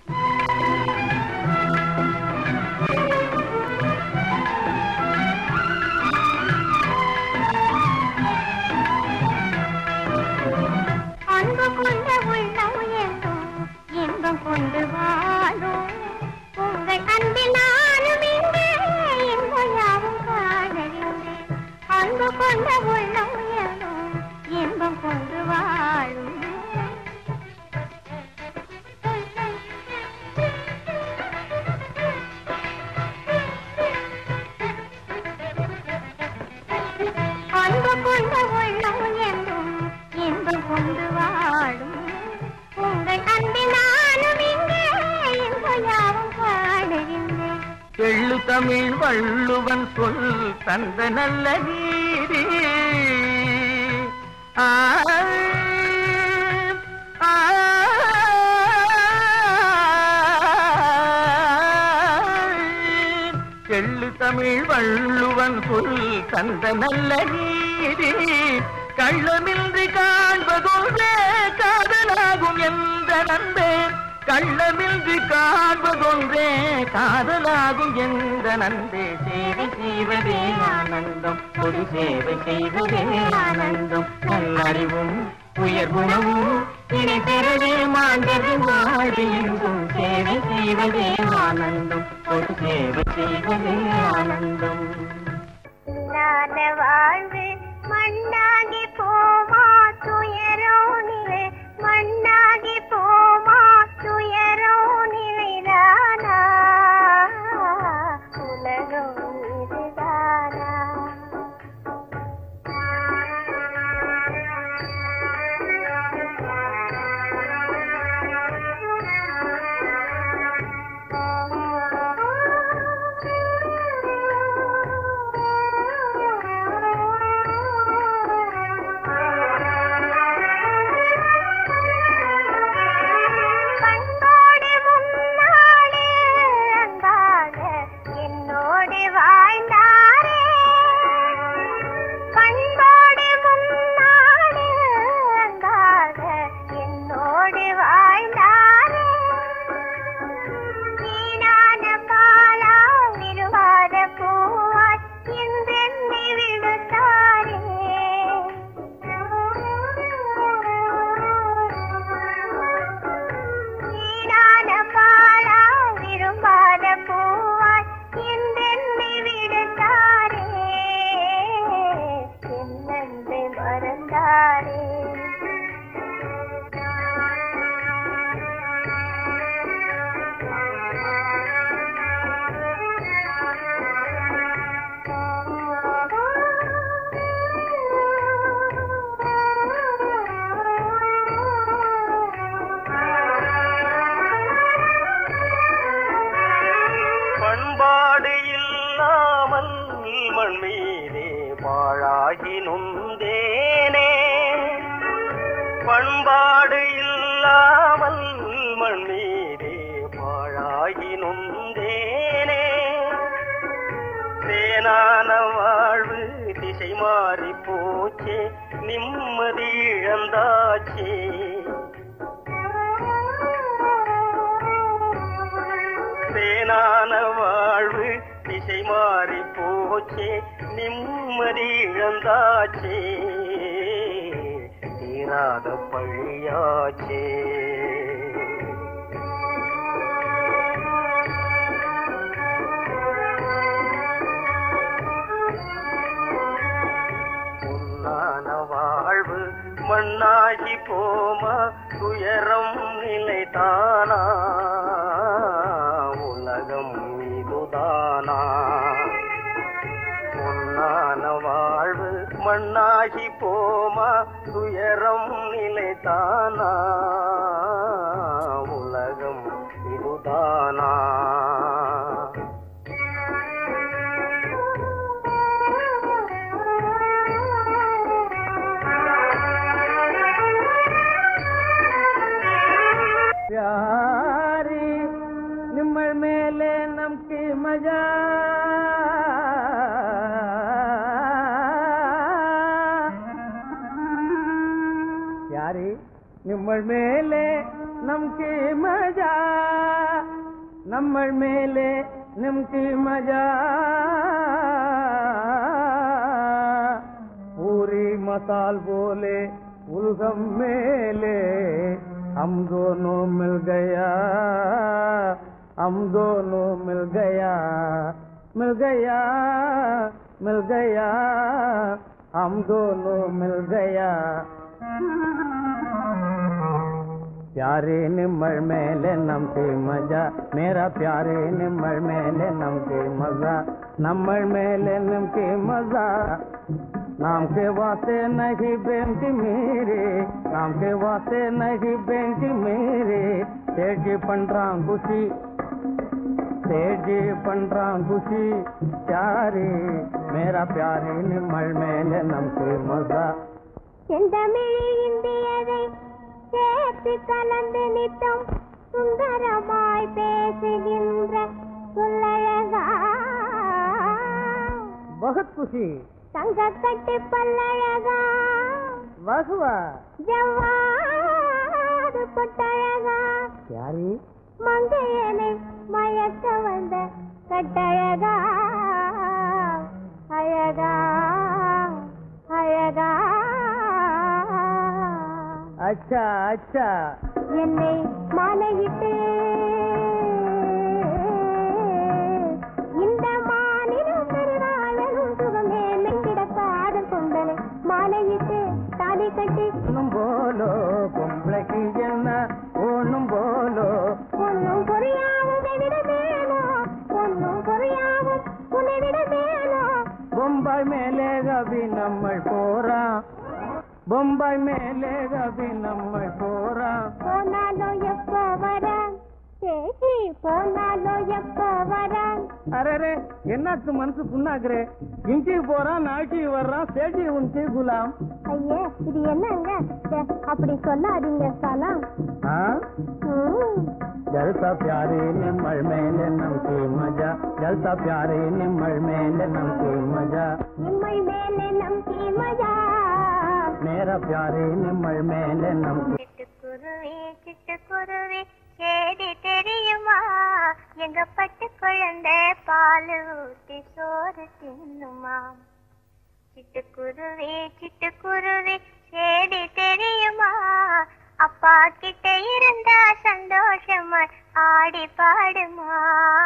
அன்பு கொண்ட உள்ளம் என்றும் இன்பம் கொண்டு வாழும் உங்கள் அன்பில் நானும் இங்கே இன்பம் யாவும் காணறிந்தேன் அன்பு கொண்ட உள்ளம் என்றும் இன்பம் கொண்டு வாழும் அன்பு கொண்ட உள்ளம் என்றும் இன்பம் கொண்டு வாழும் உங்கள் அன்பில் நானும் இங்கே இன்பம் யாவும் பாடுகின்றேன் எள்ளு தமிழ் வள்ளுவன் சொல் தந்த நல்ல நீதி ஆ, ஆ, எள்ளு தமிழ் வள்ளுவன் சொல் தந்த நல்ல நீதி கள்ளமின்றி காண்பதொன்றே காதலாகும் என்ற நண்பே கள்ளமின்றி காண்பதொன்றே காதலாகும் என்ற நன்றே சேவை செய்வதே ஆனந்தம் ஒரு சேவை செய்வதே ஆனந்தம் நல்லறிவும் உயர் குணமும் இணை பெறவே மாண்டது வாழ்வு எங்கும் சேவை செய்வதே ஆனந்தம் ஒரு சேவை செய்வதே ஆனந்தம் இல்லாத வாழ்வு மண்ணாகி போமா துயரோ நிலை மண்ணாகி போமா துயரோ நிலைதானா உலகம் இதுதானா மாறி போச்சே நிம்மதி இழந்தாச்சே தேனான வாழ்வு திசை மாறி போச்சே நிம்மதி இழந்தாச்சே தீராத பழியாச்சே பொன்னான வாழ்வு மண்ணாகி போமா துயரம் நிலைதானா உலகம் இதுதானா பொன்னான வாழ்வு மண்ணாகி போமா துயரம் நிலைதானா உலகம் இதுதானா ಪ್ಯಾರಿ ನಿಮ್ಮ ಮೇಲೆ ನಂಬಿಕೆ ಮಜಾ ಯಾರಿ ನಿಮ್ಮ ಮೇಲೆ ನಂಬಿಕೆ ಮಜಾ ನಮ್ಮ ಮೇಲೆ ನಂಬಿಕೆ ಮಜಾ पूरी मसाल बोले उलगम मेले हम दोनों मिल गया हम दोनों मिल गया मिल गया मिल गया हम दोनों मिल गया प्यारे निम्मल मेले नमके मजा मेरा प्यारे निम्मल मेले नमके मजा नम्मल मेले नमके मजा नाम के वास्ते नहीं बेंटी मेरे नाम के वास्ते नहीं बेंटी मेरे तेजी பண்றான் குஷி तेजी பண்றான் குஷி प्यारे मेरा प्यारे निम्मल मेले नमके मजा செந்தமிழ் இந்தியரை சேர்த்து கலந்து நித்தம் சுந்தரமாய் பேசுகின்ற சொல்லழகா बहुत खुशी தங்கக்கட்டு பல்லழகா वाह ஜவ்வாது பொட்டழகா प्यारी மங்கையனை மயக்க வந்த கட்டழகா அழகா அழகா अच्छा अच्छा என்னை மாலையிட்டு இந்த மாநிலம் பெருவாழலும் சுகமே மெங்கிட காதல் கொண்டனை மாலையிட்டு தாலி கட்டி ஒண்ணும் போலோ பொம்பளைக்கு என்ன ஒண்ணும் போலோ பொண்ணும் பொறியாவும் விட வேணும் பொண்ணும் பொறியாவும் உன்னை விட வேணும் బొంబాయి మేలే గవి నమ్మల్ పోరా బొంబాయి మేలే గవి నమ్మల్ పోరా போனாலும் எப்ப வரான் பேசி போனாலும் எப்ப வரான் அரே என்னாச்சு மனசு புண்ணாக்குறே இஞ்சி போறான் நாட்டி வர்றான் சேட்டி உன்கி குலாம் ஐயே இது என்னங்க ச்சே, அப்படி சொல்லாதீங்க சலாம் ஆ ம். जलता प्यारे निम्मल मेले नमके मजा जलता प्यारे निम्मल मेले नमके मजा நிம்மல் மேலே நம்பி மஜா मेरा प्यारे निम्मल मेले नमके சிட்டுக்குருவி சிட்டுக்குருவி சேதி தெரியுமா எங்க பட்டு குழந்தை பால் ஊத்தி சோறு தின்னுமா சிட்டுக்குருவி சிட்டுக்குருவி சேதி தெரியுமா அப்பா கிட்ட இருந்தா சந்தோஷமா ஆடி பாடுமா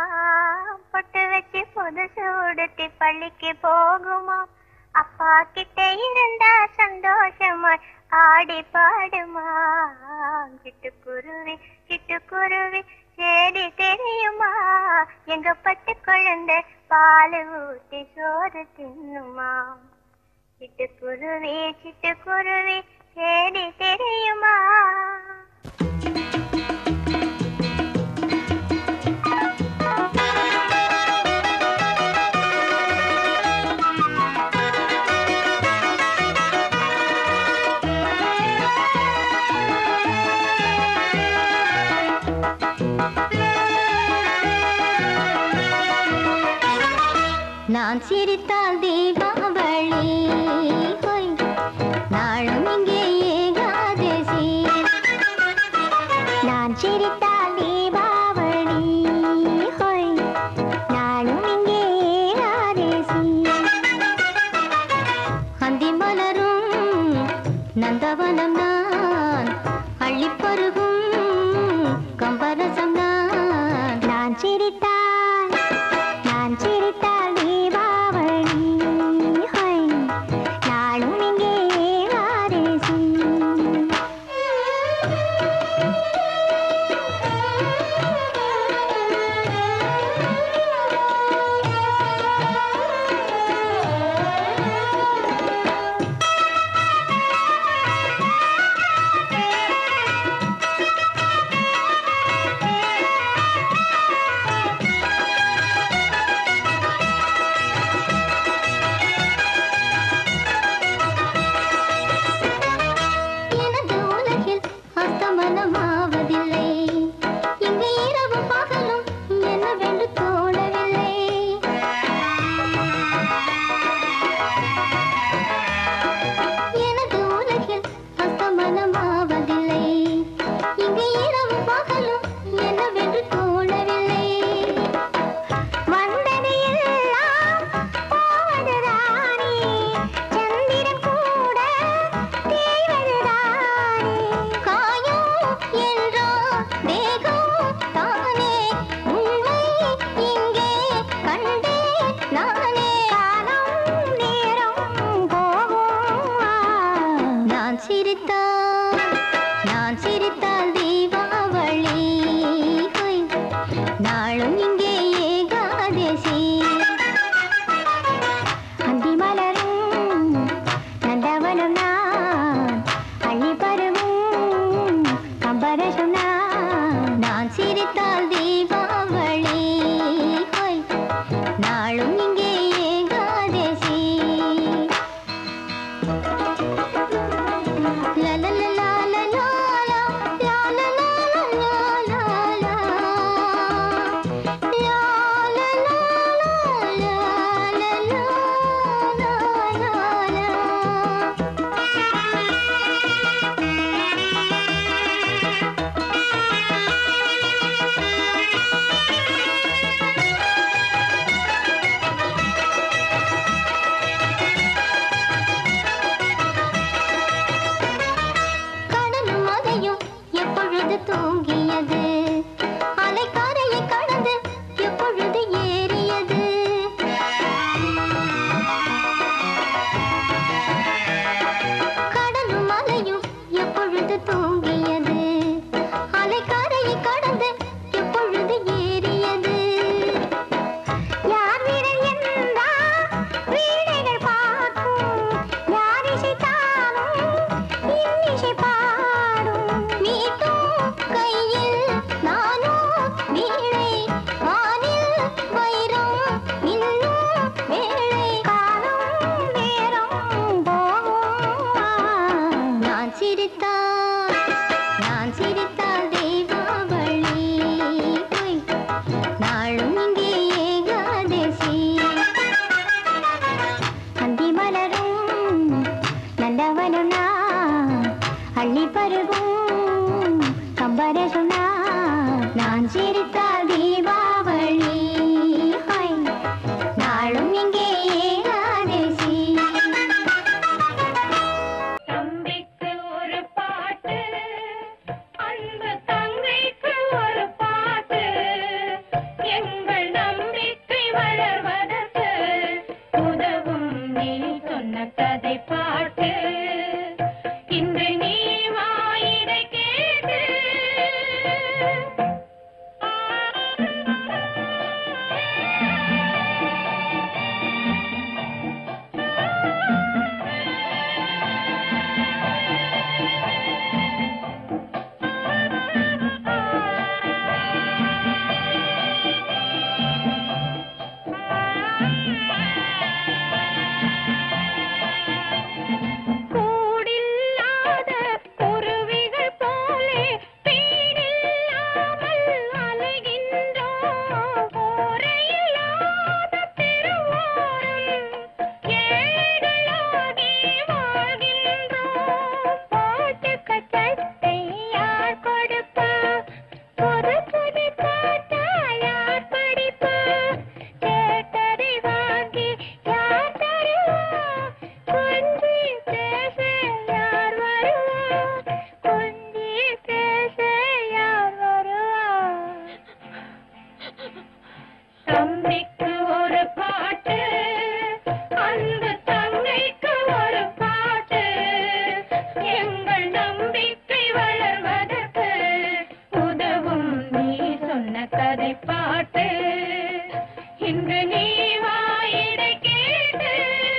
பொட்டு வச்சு புதுசு உடுத்தி பள்ளிக்கு போகுமா அப்பா கிட்ட இருந்தா சந்தோஷமா ஆடி பாடுமா சிட்டுக்குருவி சிட்டுக்குருவி சேதி தெரியுமா எங்க பட்டு குழந்தை பால் ஊத்தி சோறு தின்னுமா சிட்டுக்குருவி சிட்டுக்குருவி சேதி தெரியுமா நான் சிரித்தால் தீபாவளி சிரித்தால் நான் சிரித்தால் தீபாவளி ஹொய். நாளும் இங்கே ஏகாதசி எனது உலகில் அஸ்தமனமாவதில்லை இங்கு இரவு பகலும் என்னவென்று தோணவில்லை எனது உலகில் அஸ்தமனமாவதில்லை இங்கு இரவு பகலும் என்னவென்று தோணவில்லை வந்தது எல்லாம் போவதுதானே சந்திரன் கூட தேய்வதுதானே காயம் என்றோ தேகம் தானே உண்மை இங்கே கண்டே நானே காலம் நேரம் போகும் நான் சிரித்தால் நான் சிரித்தால் தீபாவளி ஹொய். நாளும் இங்கே ஏகாதசி அந்தி மலரும் நந்தவனம் நான் அள்ளி பருவும் கம்பரசம் நான் நான் சிரித்தால் தீபாவளி ஹொய். நாளும் இங்கே Ekadashi La la la la la la la la la la la la la la La la la la la la la la la கடலும் அதையும் எப்பொழுது தூங்கியது அலைக்கரையை கடந்து எப்பொழுது ஏறியது கடலும் அலையும் எப்பொழுது தூங்கியது அலைக்கரையை கடந்து எப்பொழுது ஏறியது யார் விரல் என்றால் வீணைகள் பார்க்கும் யார் இசைத்தாலும் இன்னிசை பாடும் மீட்டும் கையில் நானும் வீணை வானில் வைரம் இன்னும் வேளை காலம் நேரம் போகும் நான் சிரித்தால் நான் சிரித்தால் தீபாவளி ஹொய். நாளும் இங்கே ஏகாதசி அந்தி மலரும் நந்தவனம் நான் அள்ளி பருகும் கம்பரசம் நான் நான் சிரித்தால் தீபாவளி ஹொய். நாளும் இங்கே ஏகாதசி தம்பிக்கு ஒரு பாட்டு அன்பு தங்கைக்கு ஒரு பாட்டு எங்கள் நம்பிக்கை வளர்வதற்கு உதவும் நீ சொன்ன கதை பாட்டு இன்று நீ வாயிடை கேட்டு ஆ கதை பாட்டு இன்று நீ வாயிடை கேட்டு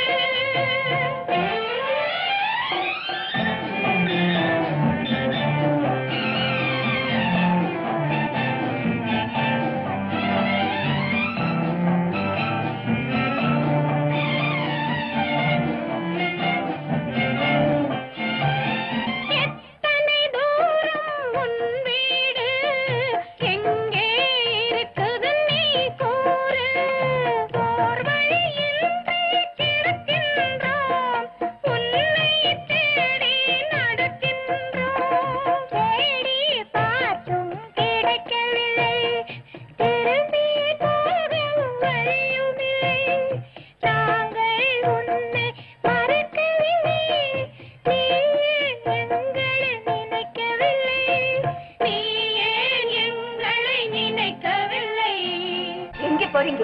எத்தனை தூரம் உன் வீடு எங்கே இருக்குது நீ கூறு போர் வழியின்றி கிடக்கின்றோம் உன்னை தேடி நடக்கின்றோம் தேடி பார்த்தும் கிடைக்கவில்லை திரும்பி போகும் வழியுமில்லை நாங்கள் உன்னை மறக்கவில்லை நீ ஏன் எங்களை நினைக்கவில்லை நீ ஏன் எங்களை நினைக்கவில்லை எங்க போறீங்க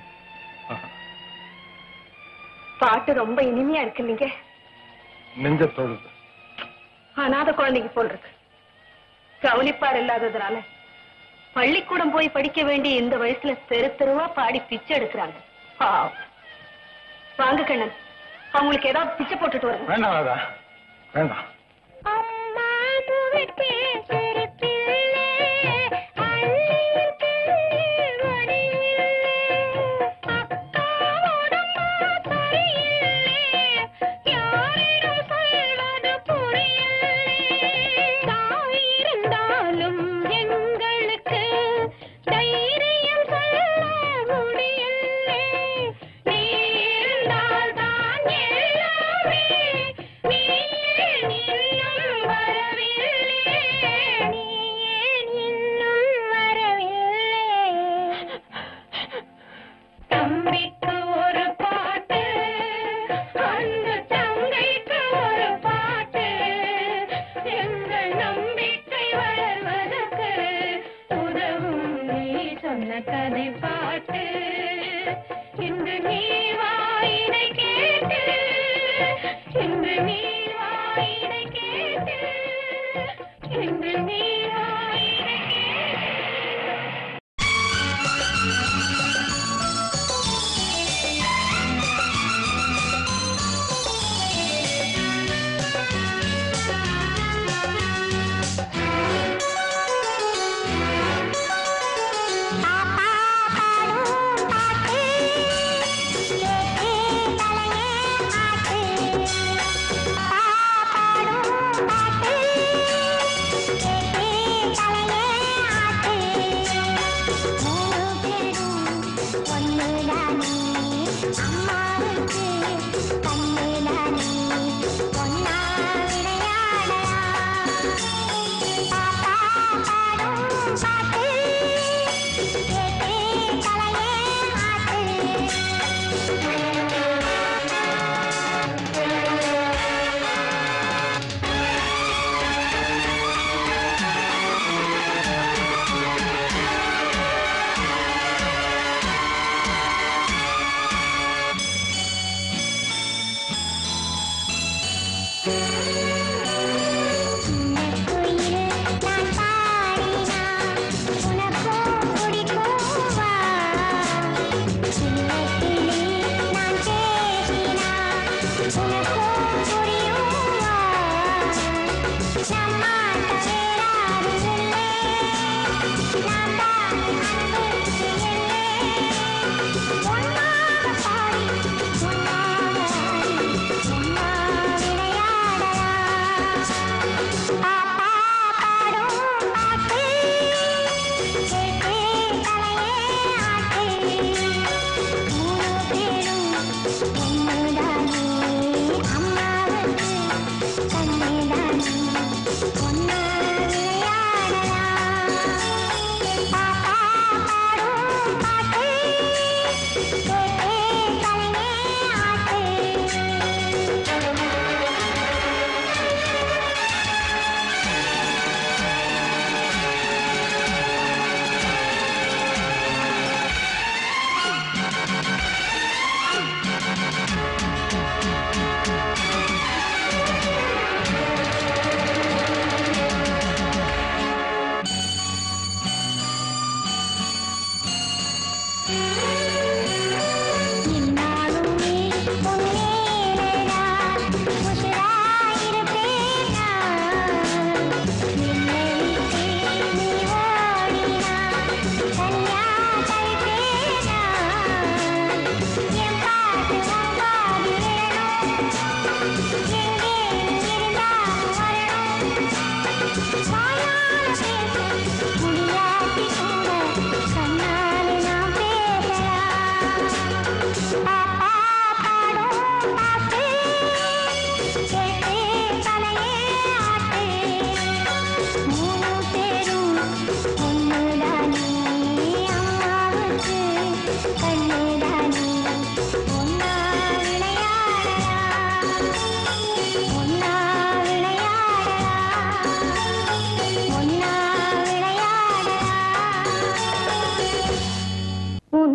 பாட்டு ரொம்ப இனிமையா இருக்கு நீங்க நெஞ்ச தொழுது அனாத குழந்தைக்கு போல் இருக்கு கவனிப்பார் இல்லாததுனால பள்ளிக்கூடம் போய் படிக்க வேண்டிய இந்த வயசுல தெரு தெருவா பாடி பிச்சை எடுக்கிறாங்க பாவம். வாங்க கண்ணன் அவங்களுக்கு ஏதாவது பிச்சை போட்டுட்டு வருங்க வேண்டாம் ராதா வேண்டாம் அம்மா முகத்தே சிரிப்பில்லே அள்ளியில் கண்ணீர் வடியில்லே அக்கா உடம்பா சரியில்லே யாரிடம் சொல்வது புரியலே தாயிருந்தாலும் எங்களுக்கு தைரியம் சொல்ல முடியலே நீ இருந்தால் தான் எல்லாமே நீ ஏன் இன்னும் வரவில்லை நீ ஏன் இன்னும் வரவில்லை தம்பிக்கு ஒரு பாட்டு அந்த தங்கைக்கு ஒரு பாட்டு எங்கள் நம்பிக்கை வளர்வதற்கு உதவும் நீ சொன்ன கதை பாட்டு இன்று நீ வாயினை கேட்டு இன்று நீ வாயினை கேட்டு இன்று நீ வாயினை கேட்டு பாப்பா பாடும் பாட்டு கேட்டு தலையே ஆட்டு பாப்பா பாடும் பாட்டு கேட்டு தலையே ஆட்டு மூணு பேரும் ஒண்ணுதானே அம்மாவுக்கு கண்ணுதானே ஒன்னா விளையாடலாம் பாப்பா பாடும் பாட்டு கேட்டு தலையே ஆட்டு குயில் நான் பாடினா உனக்கும் பிடிக்கும் வா சின்னத்திலே நான் பேசினா உனக்கும் புரியும் வா நம்மாட்ட வேறாரும் இல்லை நாம் தான் அன்புக்கு எல்லை ஒன்னாக பாடி ஒன்னாக ஆடி ஒன்னா விளையாடலாம் பாப்பா பாடும் பாட்டு கேட்டு தலையே ஆட்டு மூணு பேரும் ஒண்ணுதானே அம்மாவுக்கு கண்ணுதானே ஒன்னா விளையாடலாம் பாப்பா பாடும் பாட்டு கேட்டு தலையே ஆட்டு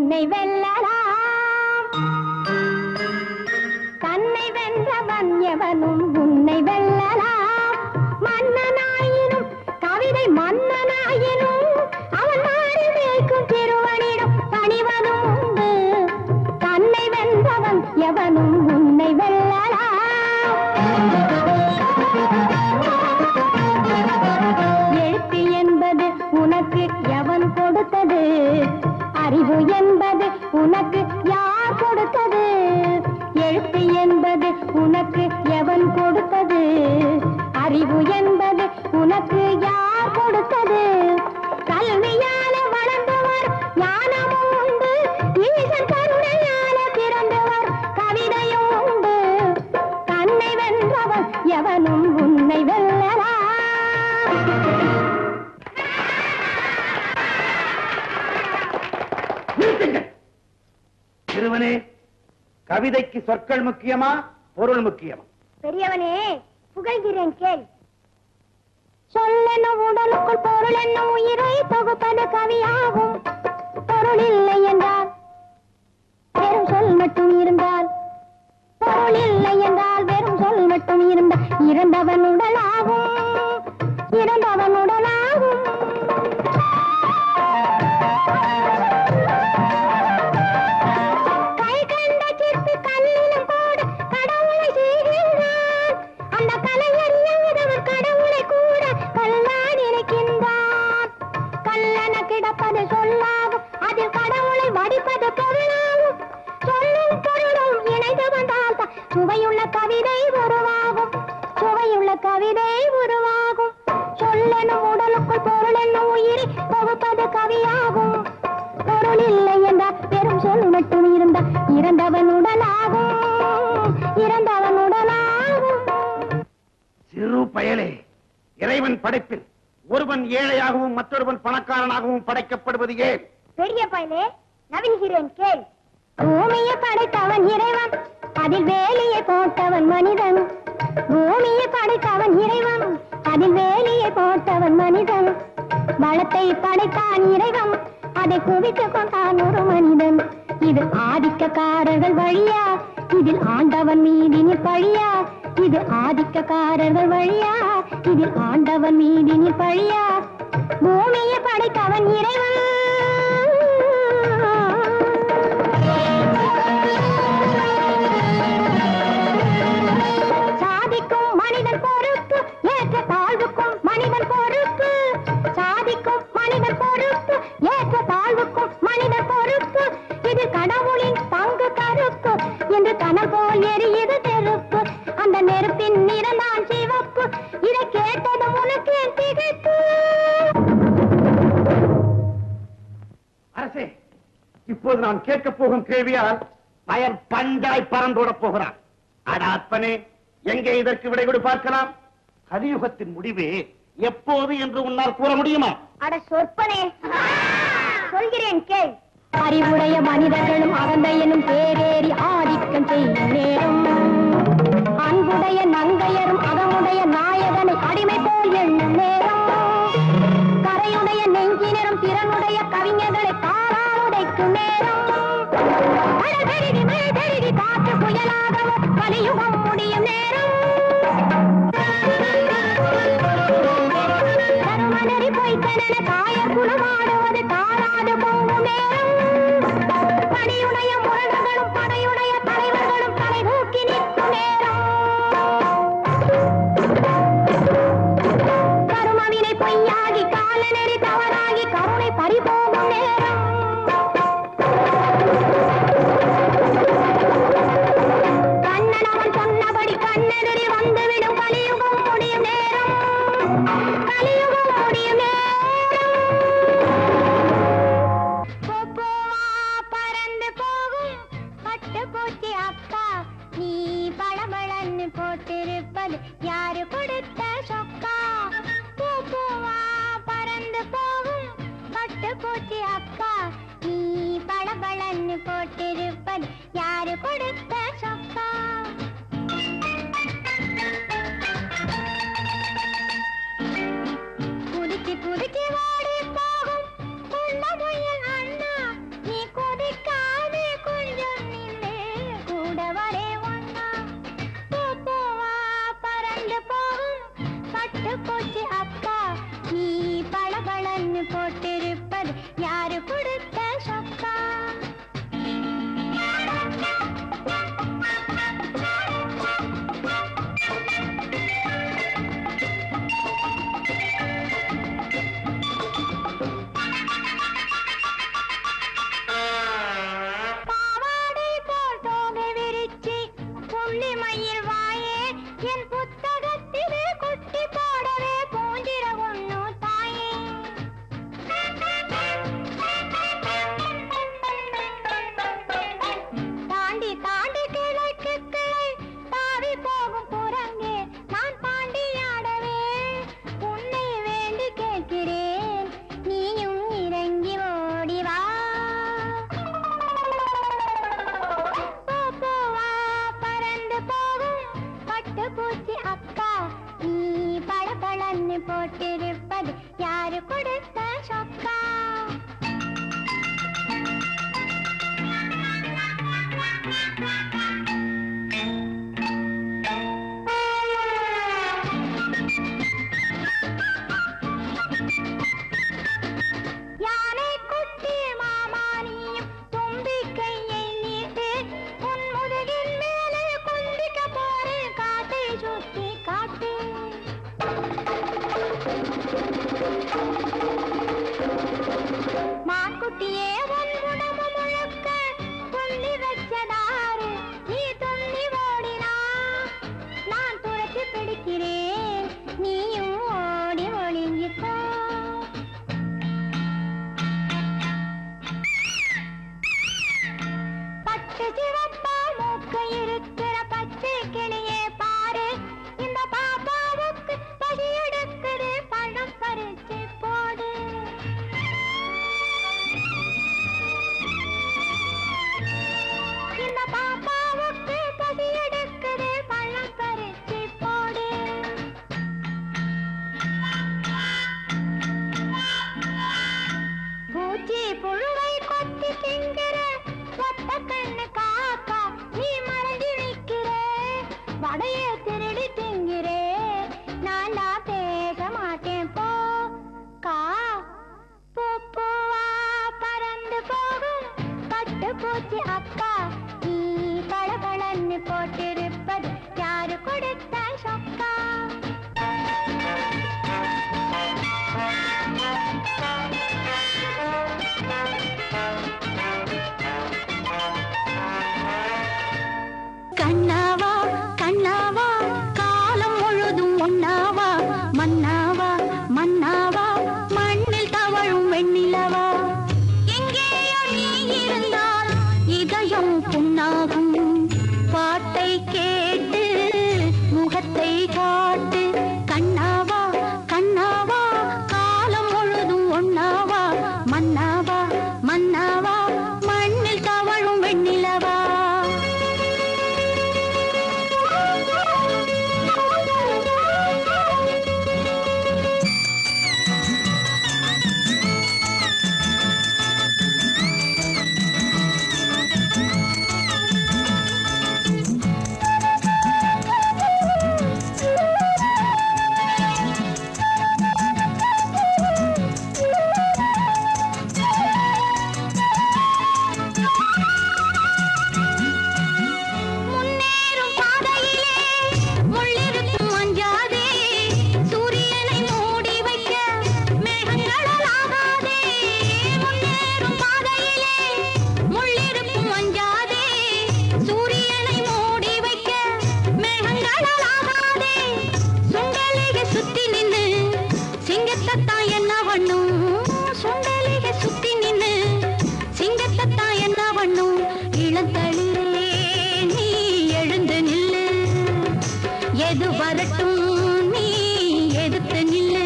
உன்னை வெல்லலாம் தன்னை வென்றவன் எவனும் உன்னை வெல்லலாம் மன்னனாயினும் கவிதை மன்னனாயினும் அவன் மாறி நிற்கும் திருவனிடம் பணிவதும் உண்டு தன்னை வென்றவன் எவனும் உன்னை வெல்லலாம் எழுத்து என்பது உனக்கு எவன் கொடுத்தது அறிவு என்பது உனக்கு யார் கொடுத்தது எழுத்து என்பது உனக்கு எவன் கொடுத்தது அறிவு என்பது உனக்கு யார் கொடுத்தது கல்வியால வளர்ந்தவர் ஞானமும் உண்டு ஈசன் கருணையால பிறந்தவர் கவிதையும் உண்டு தன்னை வென்றவன் எவனும் உன்னை வெல்லலாம் நிறுத்துங்கள் சிறுவனே கவிதைக்கு சொற்கள் முக்கியமா பொருள் முக்கியமா பெரியவனே புகழ்கிறேன் கேள் சொல்லென்னும் உடலுக்குள் பொருள் என்னும் உயிரை தொகுப்பது கவியாகும் பொருள் இல்லை என்றால் வெறும் சொல் மட்டும் இருந்தால் பொருள் இல்லை என்றால் வெறும் சொல் மட்டும் இருந்தால் இறந்தவன் உடலாகும் இறந்தவன் உடலாகும் கை கண்ட சிற்பி கல்லிலும் கூட கடவுளை செய்கின்றான் அந்த கலை அறியாதவர் கடவுளை கூட கல்லான் இருக்கின்றான் கல்லென கிடப்பது சொல்லாகும் அதில் கடவுளை வடிப்பது பொருளாகும் சொல்லும் பொருளும் இணைந்து வந்தால் தான் சுவையுள்ள கவிதை உருவாகும் சுவையுள்ள கவிதை உருவாகும் சொல்லெனும் உடலுக்குள் பொருள் என்னும் உயிரை தொகுப்பது கவியாகும் பொருள் இல்லை என்றால் வெறும் சொல் மட்டும் இருந்தால் இறந்தவன் உடலாகும் இறந்தவன் உடலாகும் சிறு பயலே இறைவன் படைப்பில் ஒருவன் ஏழையாகவும் மற்றொருவன் பணக்காரனாகவும் படைக்கப்படுவது ஏன் பெரிய பயலே நவீன்கிறேன் கேள் பூமியை படைத்தவன் இறைவன் அதில் வேலியை போட்டவன் மனிதன் பூமியை படைத்தவன் இறைவன் அதில் வேலியை போட்டவன் மனிதன் வளத்தை படைத்தான் இறைவன் அதை குவித்துக் கொண்டான் ஒரு மனிதன் இது ஆதிக்கக்காரர்கள் வழியா இதில் ஆண்டவன் மீதினில் பழியா இது ஆதிக்கக்காரர்கள் வழியா இதில் ஆண்டவன் மீதினில் பழியா பூமியை படைத்தவன் இறைவன் சாதிக்கும் மனிதன் பொறுப்பு ஏற்ற தாழ்வுக்கும் மனிதன் பொறுப்பு சாதிக்கும் மனிதன் பொறுப்பு ஏற்ற தாழ்வுக்கும் மனிதன் பொறுப்பு இது கடவுளின் பங்கு கருப்பு என்று கனல் போல் எரியுது நெருப்பு அந்த நெருப்பின் நிறந்தான் சிவப்பு இதை கேட்டதும் உனக்கு என் திகைப்பு அரசே இப்போது நான் கேட்கப் போகும் கேள்வியால் பயன் பஞ்சாய் பறந்தோடப் போகிறான் அட அற்பனே எங்கே இதற்கு விடை கொடு பார்க்கலாம் கலியுகத்தின் முடிவே எப்போது என்று உன்னால் கூற முடியுமா அட சொற்பனே சொல்கிறேன் கேள் அறிவுடைய மனிதர்களும் அகந்த எனும் பேரேறி ஆதிக்கம் செய்யும் நேரம் அன்புடைய நங்கையரும் அகமுடைய நாயகனை அடிமை போல் எண்ணும் நேரம் கரையுடைய நெஞ்சினரும் திறனுடைய கவிஞர்களை தாரால் உடைக்கும் நேரம் கடல் பெருகி மழை பெருகி காற்று புயலாகவும் கலியுகம் முடியும் நேரம் தருமனரி பொய்த்தனன காய குலமாடுவது தாராது போகும் நேரம் பணியுடைய முரடர்களும் படையுடைய தலைவர்களும் தலை தூக்கி நிற்கும் நேரம் கருமவினை பொய்யாகி காலநெறி தவறாகி கருணை பறிபோகும் நேரம் கண்ணன் அவன் சொன்னபடி கண்ணெதிரி வந்துவிடும் கலியுகம் முடியும் நேரம் கலியுகம் முடியும் நேரம் பூப்பூவா பறந்து போகும் பட்டுப்பூச்சி அக்கா நீ பளபளன்னு போட்டிருப்பது யாரு கொடுத்த சொக்கா பூப்பூவா பறந்து போகும் பட்டுப்பூச்சி அக்கா நீ பளபளன்னு போட்டிருப்பது யாரு கொடுத்த சொக்கா குதிச்சு குதிச்சு ஓடி போகும் புள்ள முயல் அண்ணா நீ குதிக்க பிச்சி புழுவை கொத்தி திங்கிற ஒத்த கண்ணு காக்கா நீ மறைஞ்சு நிக்கிற வடைய திருடி திங்கிறே நான்டா பேச மாட்டேன் போ கா பூ பூவா பறந்து போகும் பட்டு பூச்சி அக்கா நீ களகளன்னு போட்டிருப்பது யாரு கொடுத்த சொக்கா கண்ணாவா கண்ணாவா காலம் முழுதும் ஒன்னாவா மன்னாவா மன்னாவா மண்ணில் தவழும் வெண்ணிலவா எங்கேயோ நீ இருந்தால் இதயம் புண்ணாகும் பாட்டை கேட்டு முகத்தை காட்டு கண்ணாவா கண்ணாவா காலம் முழுதும் ஒன்னாவா மன்னாவா மன்னாவா மண்ணில் தவழும் வெண்ணிலவா முன்னேறும் பாதையிலே முள்ளிருக்கும் அஞ்சாதே சூரியனை மூடி வைக்க மேகங்களால் ஆகாதே முன்னேறும் பாதையிலே முள்ளிருக்கும் அஞ்சாதே சூரியனை மூடி வைக்க மேகங்களால் ஆகாதே சுண்டலிக சுத்தி நின்னு சிங்கத்தான் என்ன பண்ணும் சுண்டலிக சுத்தி நின்னு சிங்கத்தான் என்ன பண்ணும் இளந்தளிரே நீ எழுந்து நில்லு எது வரட்டும் நீ எதுத்து நில்லு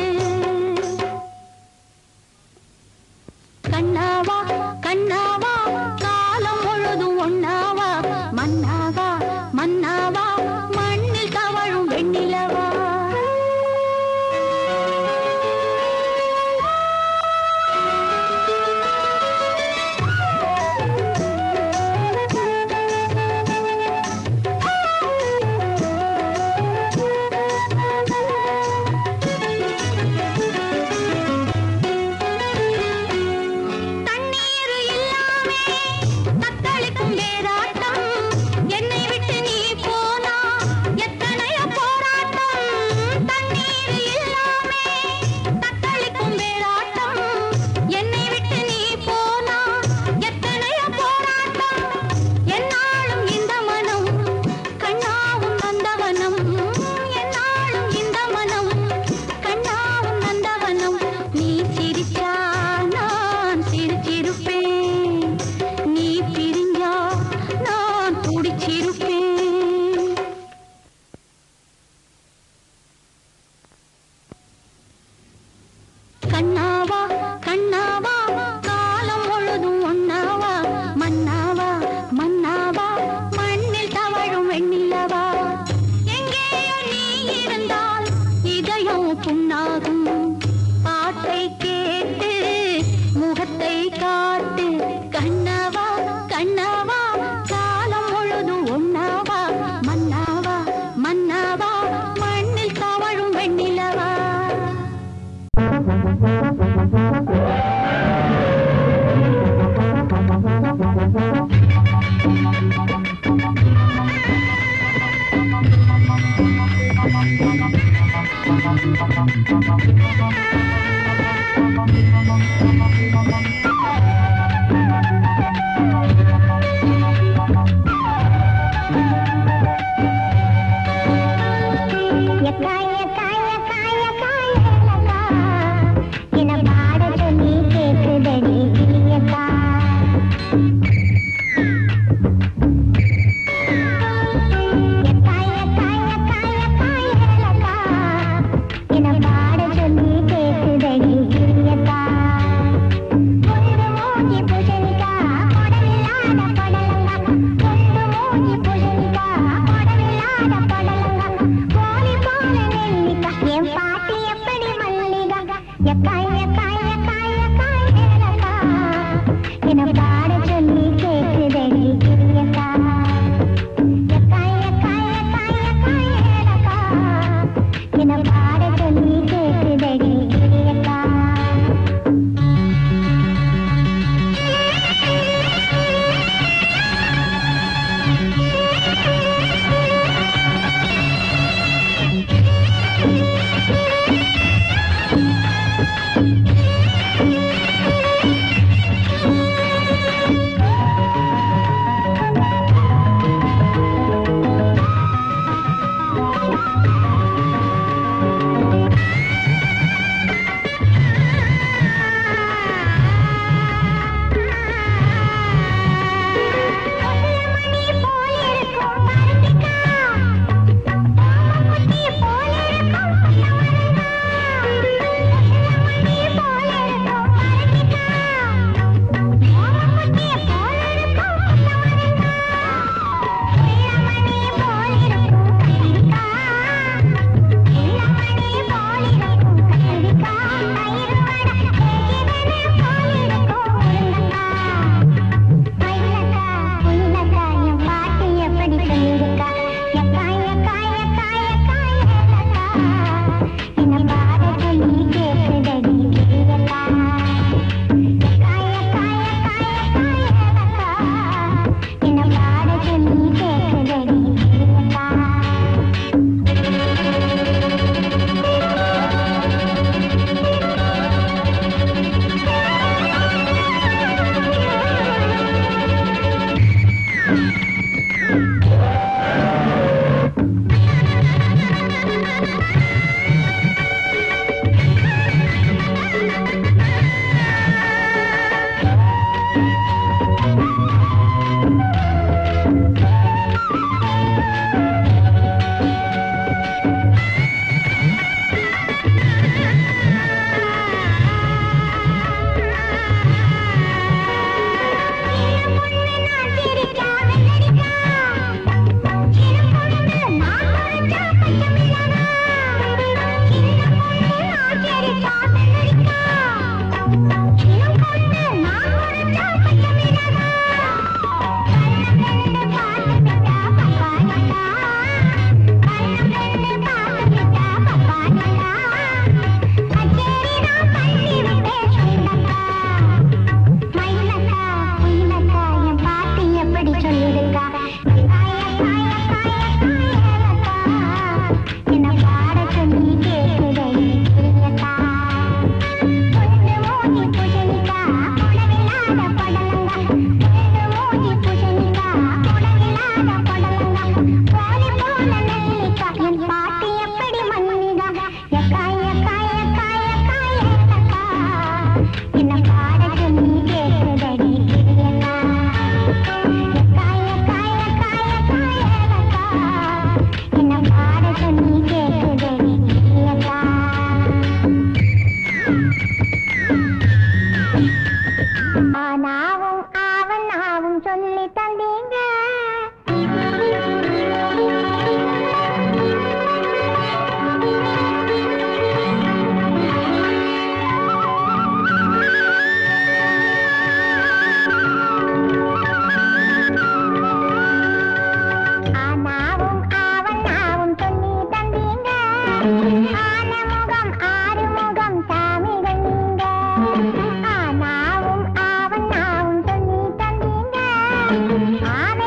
கண்ணாவா கண்ணாவா காலம் முழுதும் ஒன்னாவா மன்னாவா மன்னாவா மண்ணில் தவழும் வெண்ணிலவா தண்ணீர் இல்லாமே தத்தளிக்கும் வேறாட்டம் என்னை விட்டு நீ போனா எத்தனையோ போராட்டம் தண்ணீர் இல்லாமே தத்தளிக்கும் வேறாட்டம் என்னை விட்டு நீ போனா எத்தனையோ போராட்டம் என்னாலும் இந்த மனம் கண்ணாவும் நந்தவனம் என்னாலும் இந்த மனம் கண்ணாவும் நந்தவனம் நீ சிரிச்சா நான் சிரிச்சிருப்பேன் நீ பிரிஞ்சா நான் துடிச்சிருப்பேன் கண்ணாவா கண்ணாவா காலம் முழுதும் ஒன்னாவா மன்னாவா மன்னாவா மண்ணில் தவழும் வெண்ணிலவா எங்கேயோ நீ இருந்தால் இதயம் புண்ணாகும் பாட்டை கேட்டு முகத்தை காட்டு கண்ணாவா கண்ணாவா காலம் முழுதும் ஒன்னாவா மன்னாவா மன்னாவா மண்ணில் தவழும் வெண்ணிலவா Thank you. சொல்லி தந்தீங்க ஆனாவும் ஆவண்ணாவும் சொல்லி தந்தீங்க ஆன முகம் ஆறு முகம் சாமிகள் நீங்க ஆனாவும் ஆவண்ணாவும் சொல்லி தந்தீங்க ஆன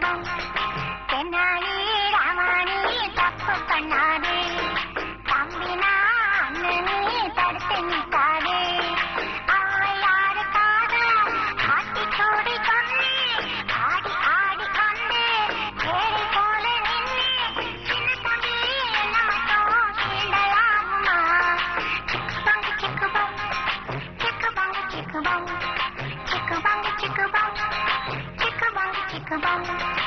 பம் தென்னாலி ராமானி தப்பு பண்ணாதே தம்பினா அண்ணனே தடுத்து நிற்காதே அவள் யாருக்காக ஆட்டிச்சூடி கொண்டு ஆடி ஆடி கொண்டு ஏறி போல நின்று சின்ன தம்பி என்ன மட்டும் சீண்டலாகுமா பங்கு சிக்கு பம் சிக்கு பங்கு சிக்கு பம் சிக்கு பங்கு சிக்கு பம் சிக்கு பங்கு சிக்கு பம்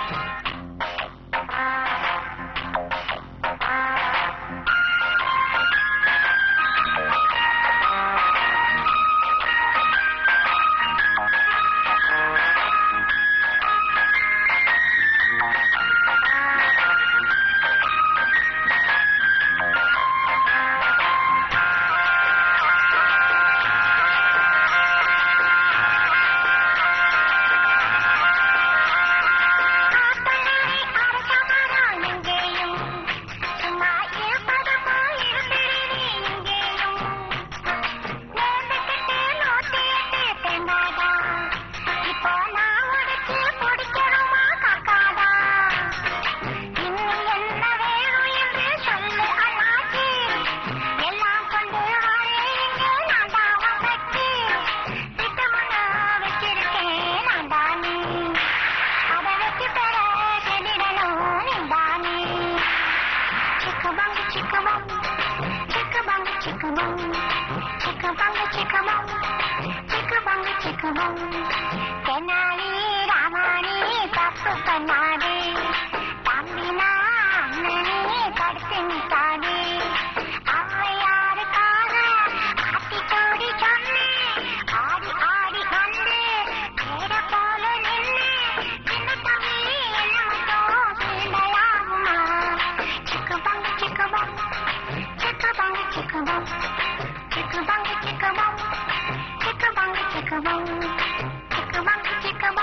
ஆத்தலை அரசமரம் எங்கேயும் சும்மா இருப்பது போல் இருந்திருடி இங்கேயும் நேர்ந்துக்கிட்டு நூத்தி எட்டு தெம்பாதா இப்போ நான் உடைச்சு பிடிக்கணுமா காக்காதா இன்னும் என்ன வேணும் என்று சொல்லு அண்ணாச்சி எல்லாம் கொண்டு வரேங்க நான் தான் வந்தாச்சு திட்டமுன்னா வச்சிருக்கேன் நான் தானே அதை வச்சு பெற செடிடணும் நீதானே சிக்கு பங்கு சிக்கு பம் சிக்கு பங்கு சிக்கு பம் சிக்கு பங்கு சிக்கு பம் சிக்கு பங்கு சிக்கு பம் தென்னாலி ராமானி தப்பு பண்ணாதே தம்பினா அண்ணனே தடுத்து நிற்காதே அவள் யாருக்காக ஆட்டிச்சோடி சொன்னே ஆடி ஆடி வந்து தேட போல நின்று சின்ன தம்பி என்ன மட்டும் சீண்டலாகுமா சிக்கு பங்கு சிக்கு பம் சிக்கு பங்கு சிக்கு பம் சிக்கு பங்கு சிக்கு பம் சிக்கு பங்கு சிக்கு பம் சிக்கு பங்கு சிக்கு பம்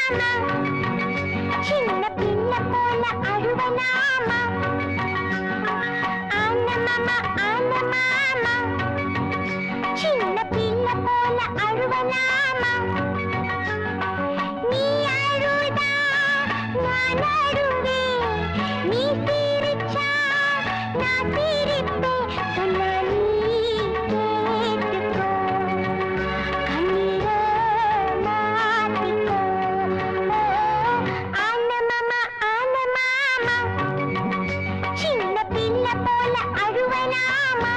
மாமா சின்ன பிள்ளை போல அழுவனாமா ஆன மாமா ஆன மாமா சின்ன பிள்ளை போல அழுவனாமா நீ அழுதா நான் அழுவேன் நீ சிரிச்சா நான் சிரிப்பேன் சொன்னா நீ கேட்டுக்கோ கண்ணீரை மாத்திக்கோ ஆன மாமா ஆன மாமா சின்ன பிள்ளை போல அழுவனாமா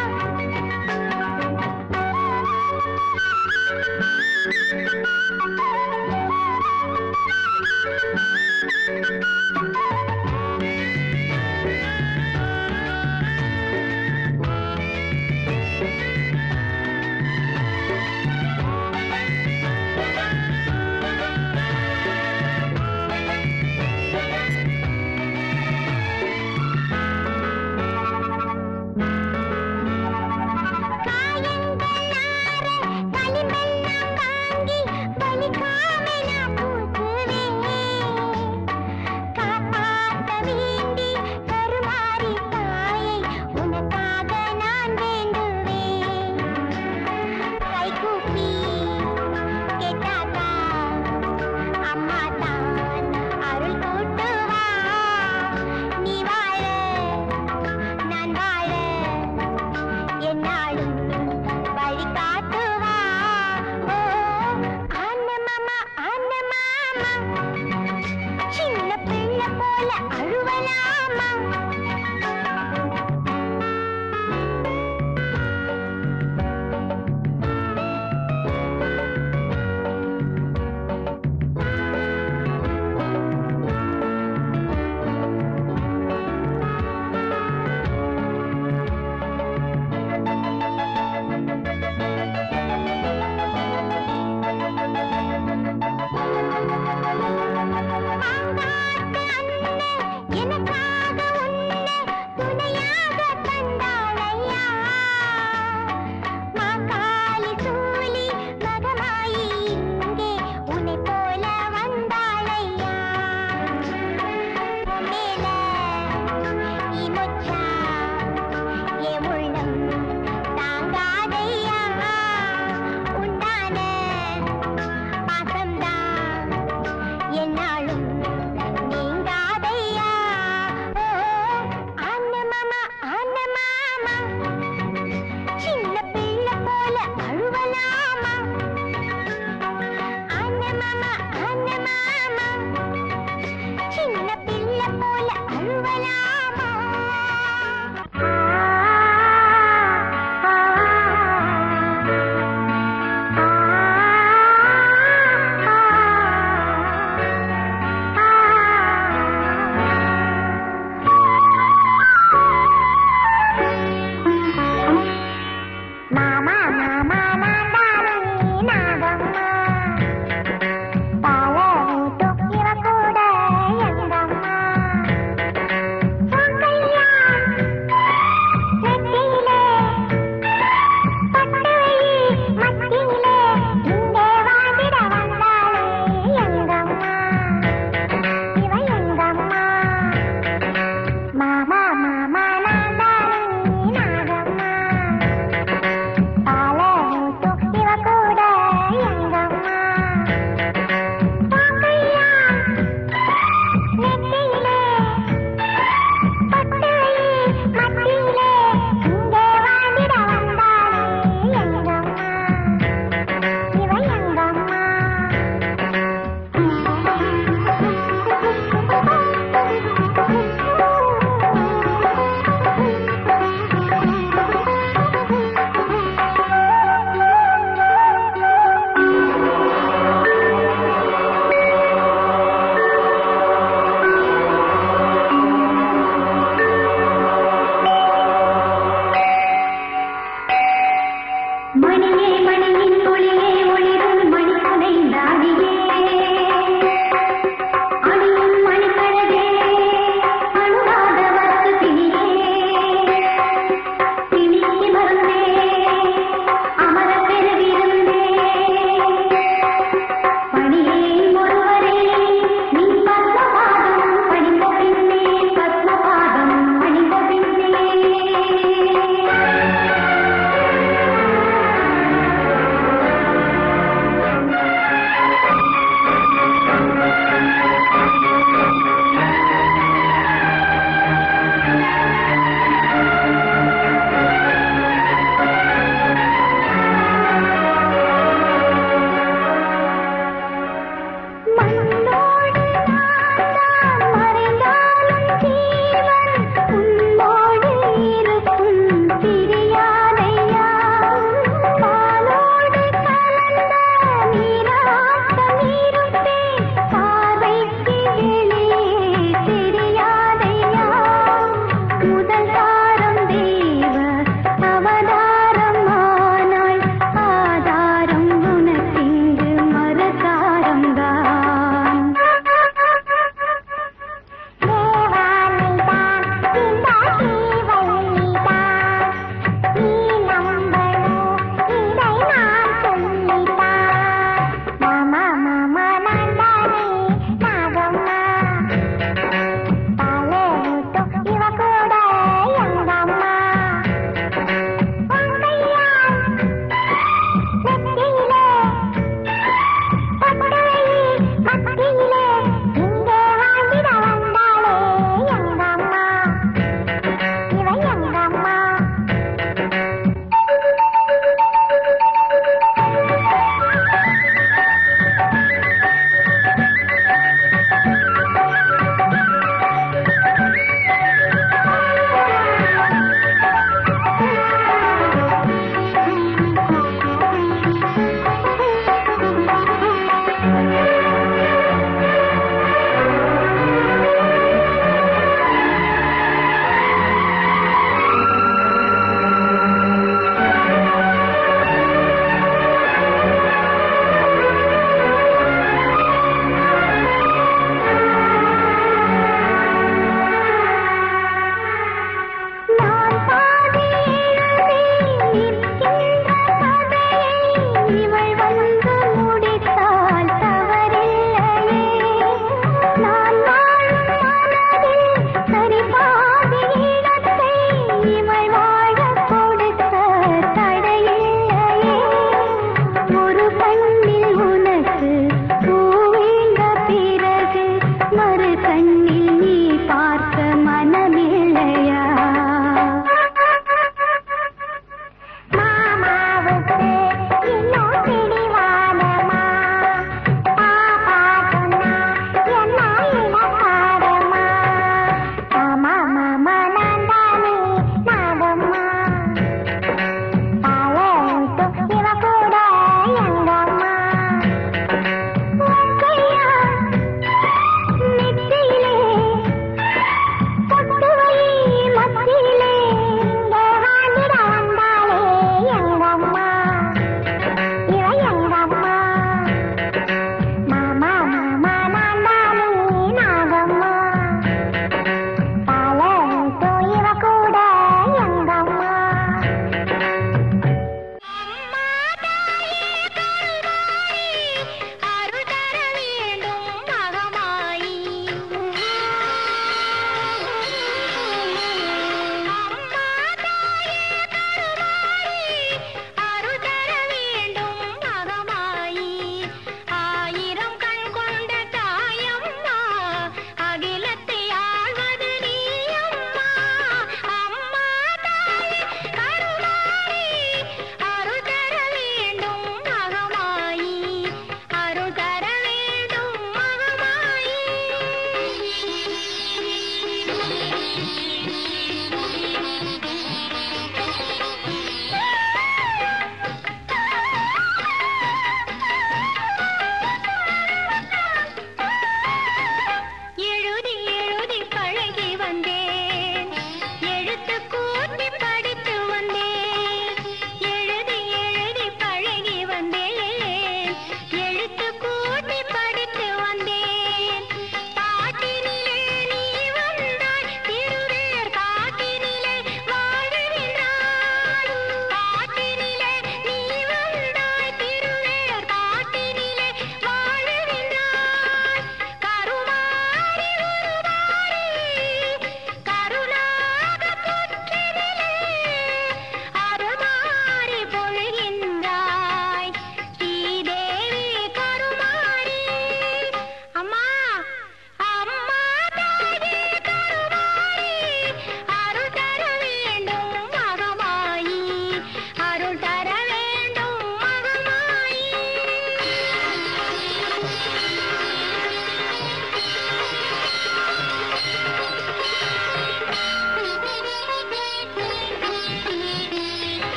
காயங்களார களிமெல்லாம் வாங்கி வலிக்காம நான் பூசுவேன். காப்பாத்த வேண்டி கருமாறி தாயை உனக்காக நான் வேண்டுவேன். கைகூப்பி கேட்டாக்கா அம்மா தான் அருள் கூட்டுவா. நீ வாழ நான் வாழ என்னாலும் வழி காட்டுவா ஓ ஆன மாமா ஆன மாமா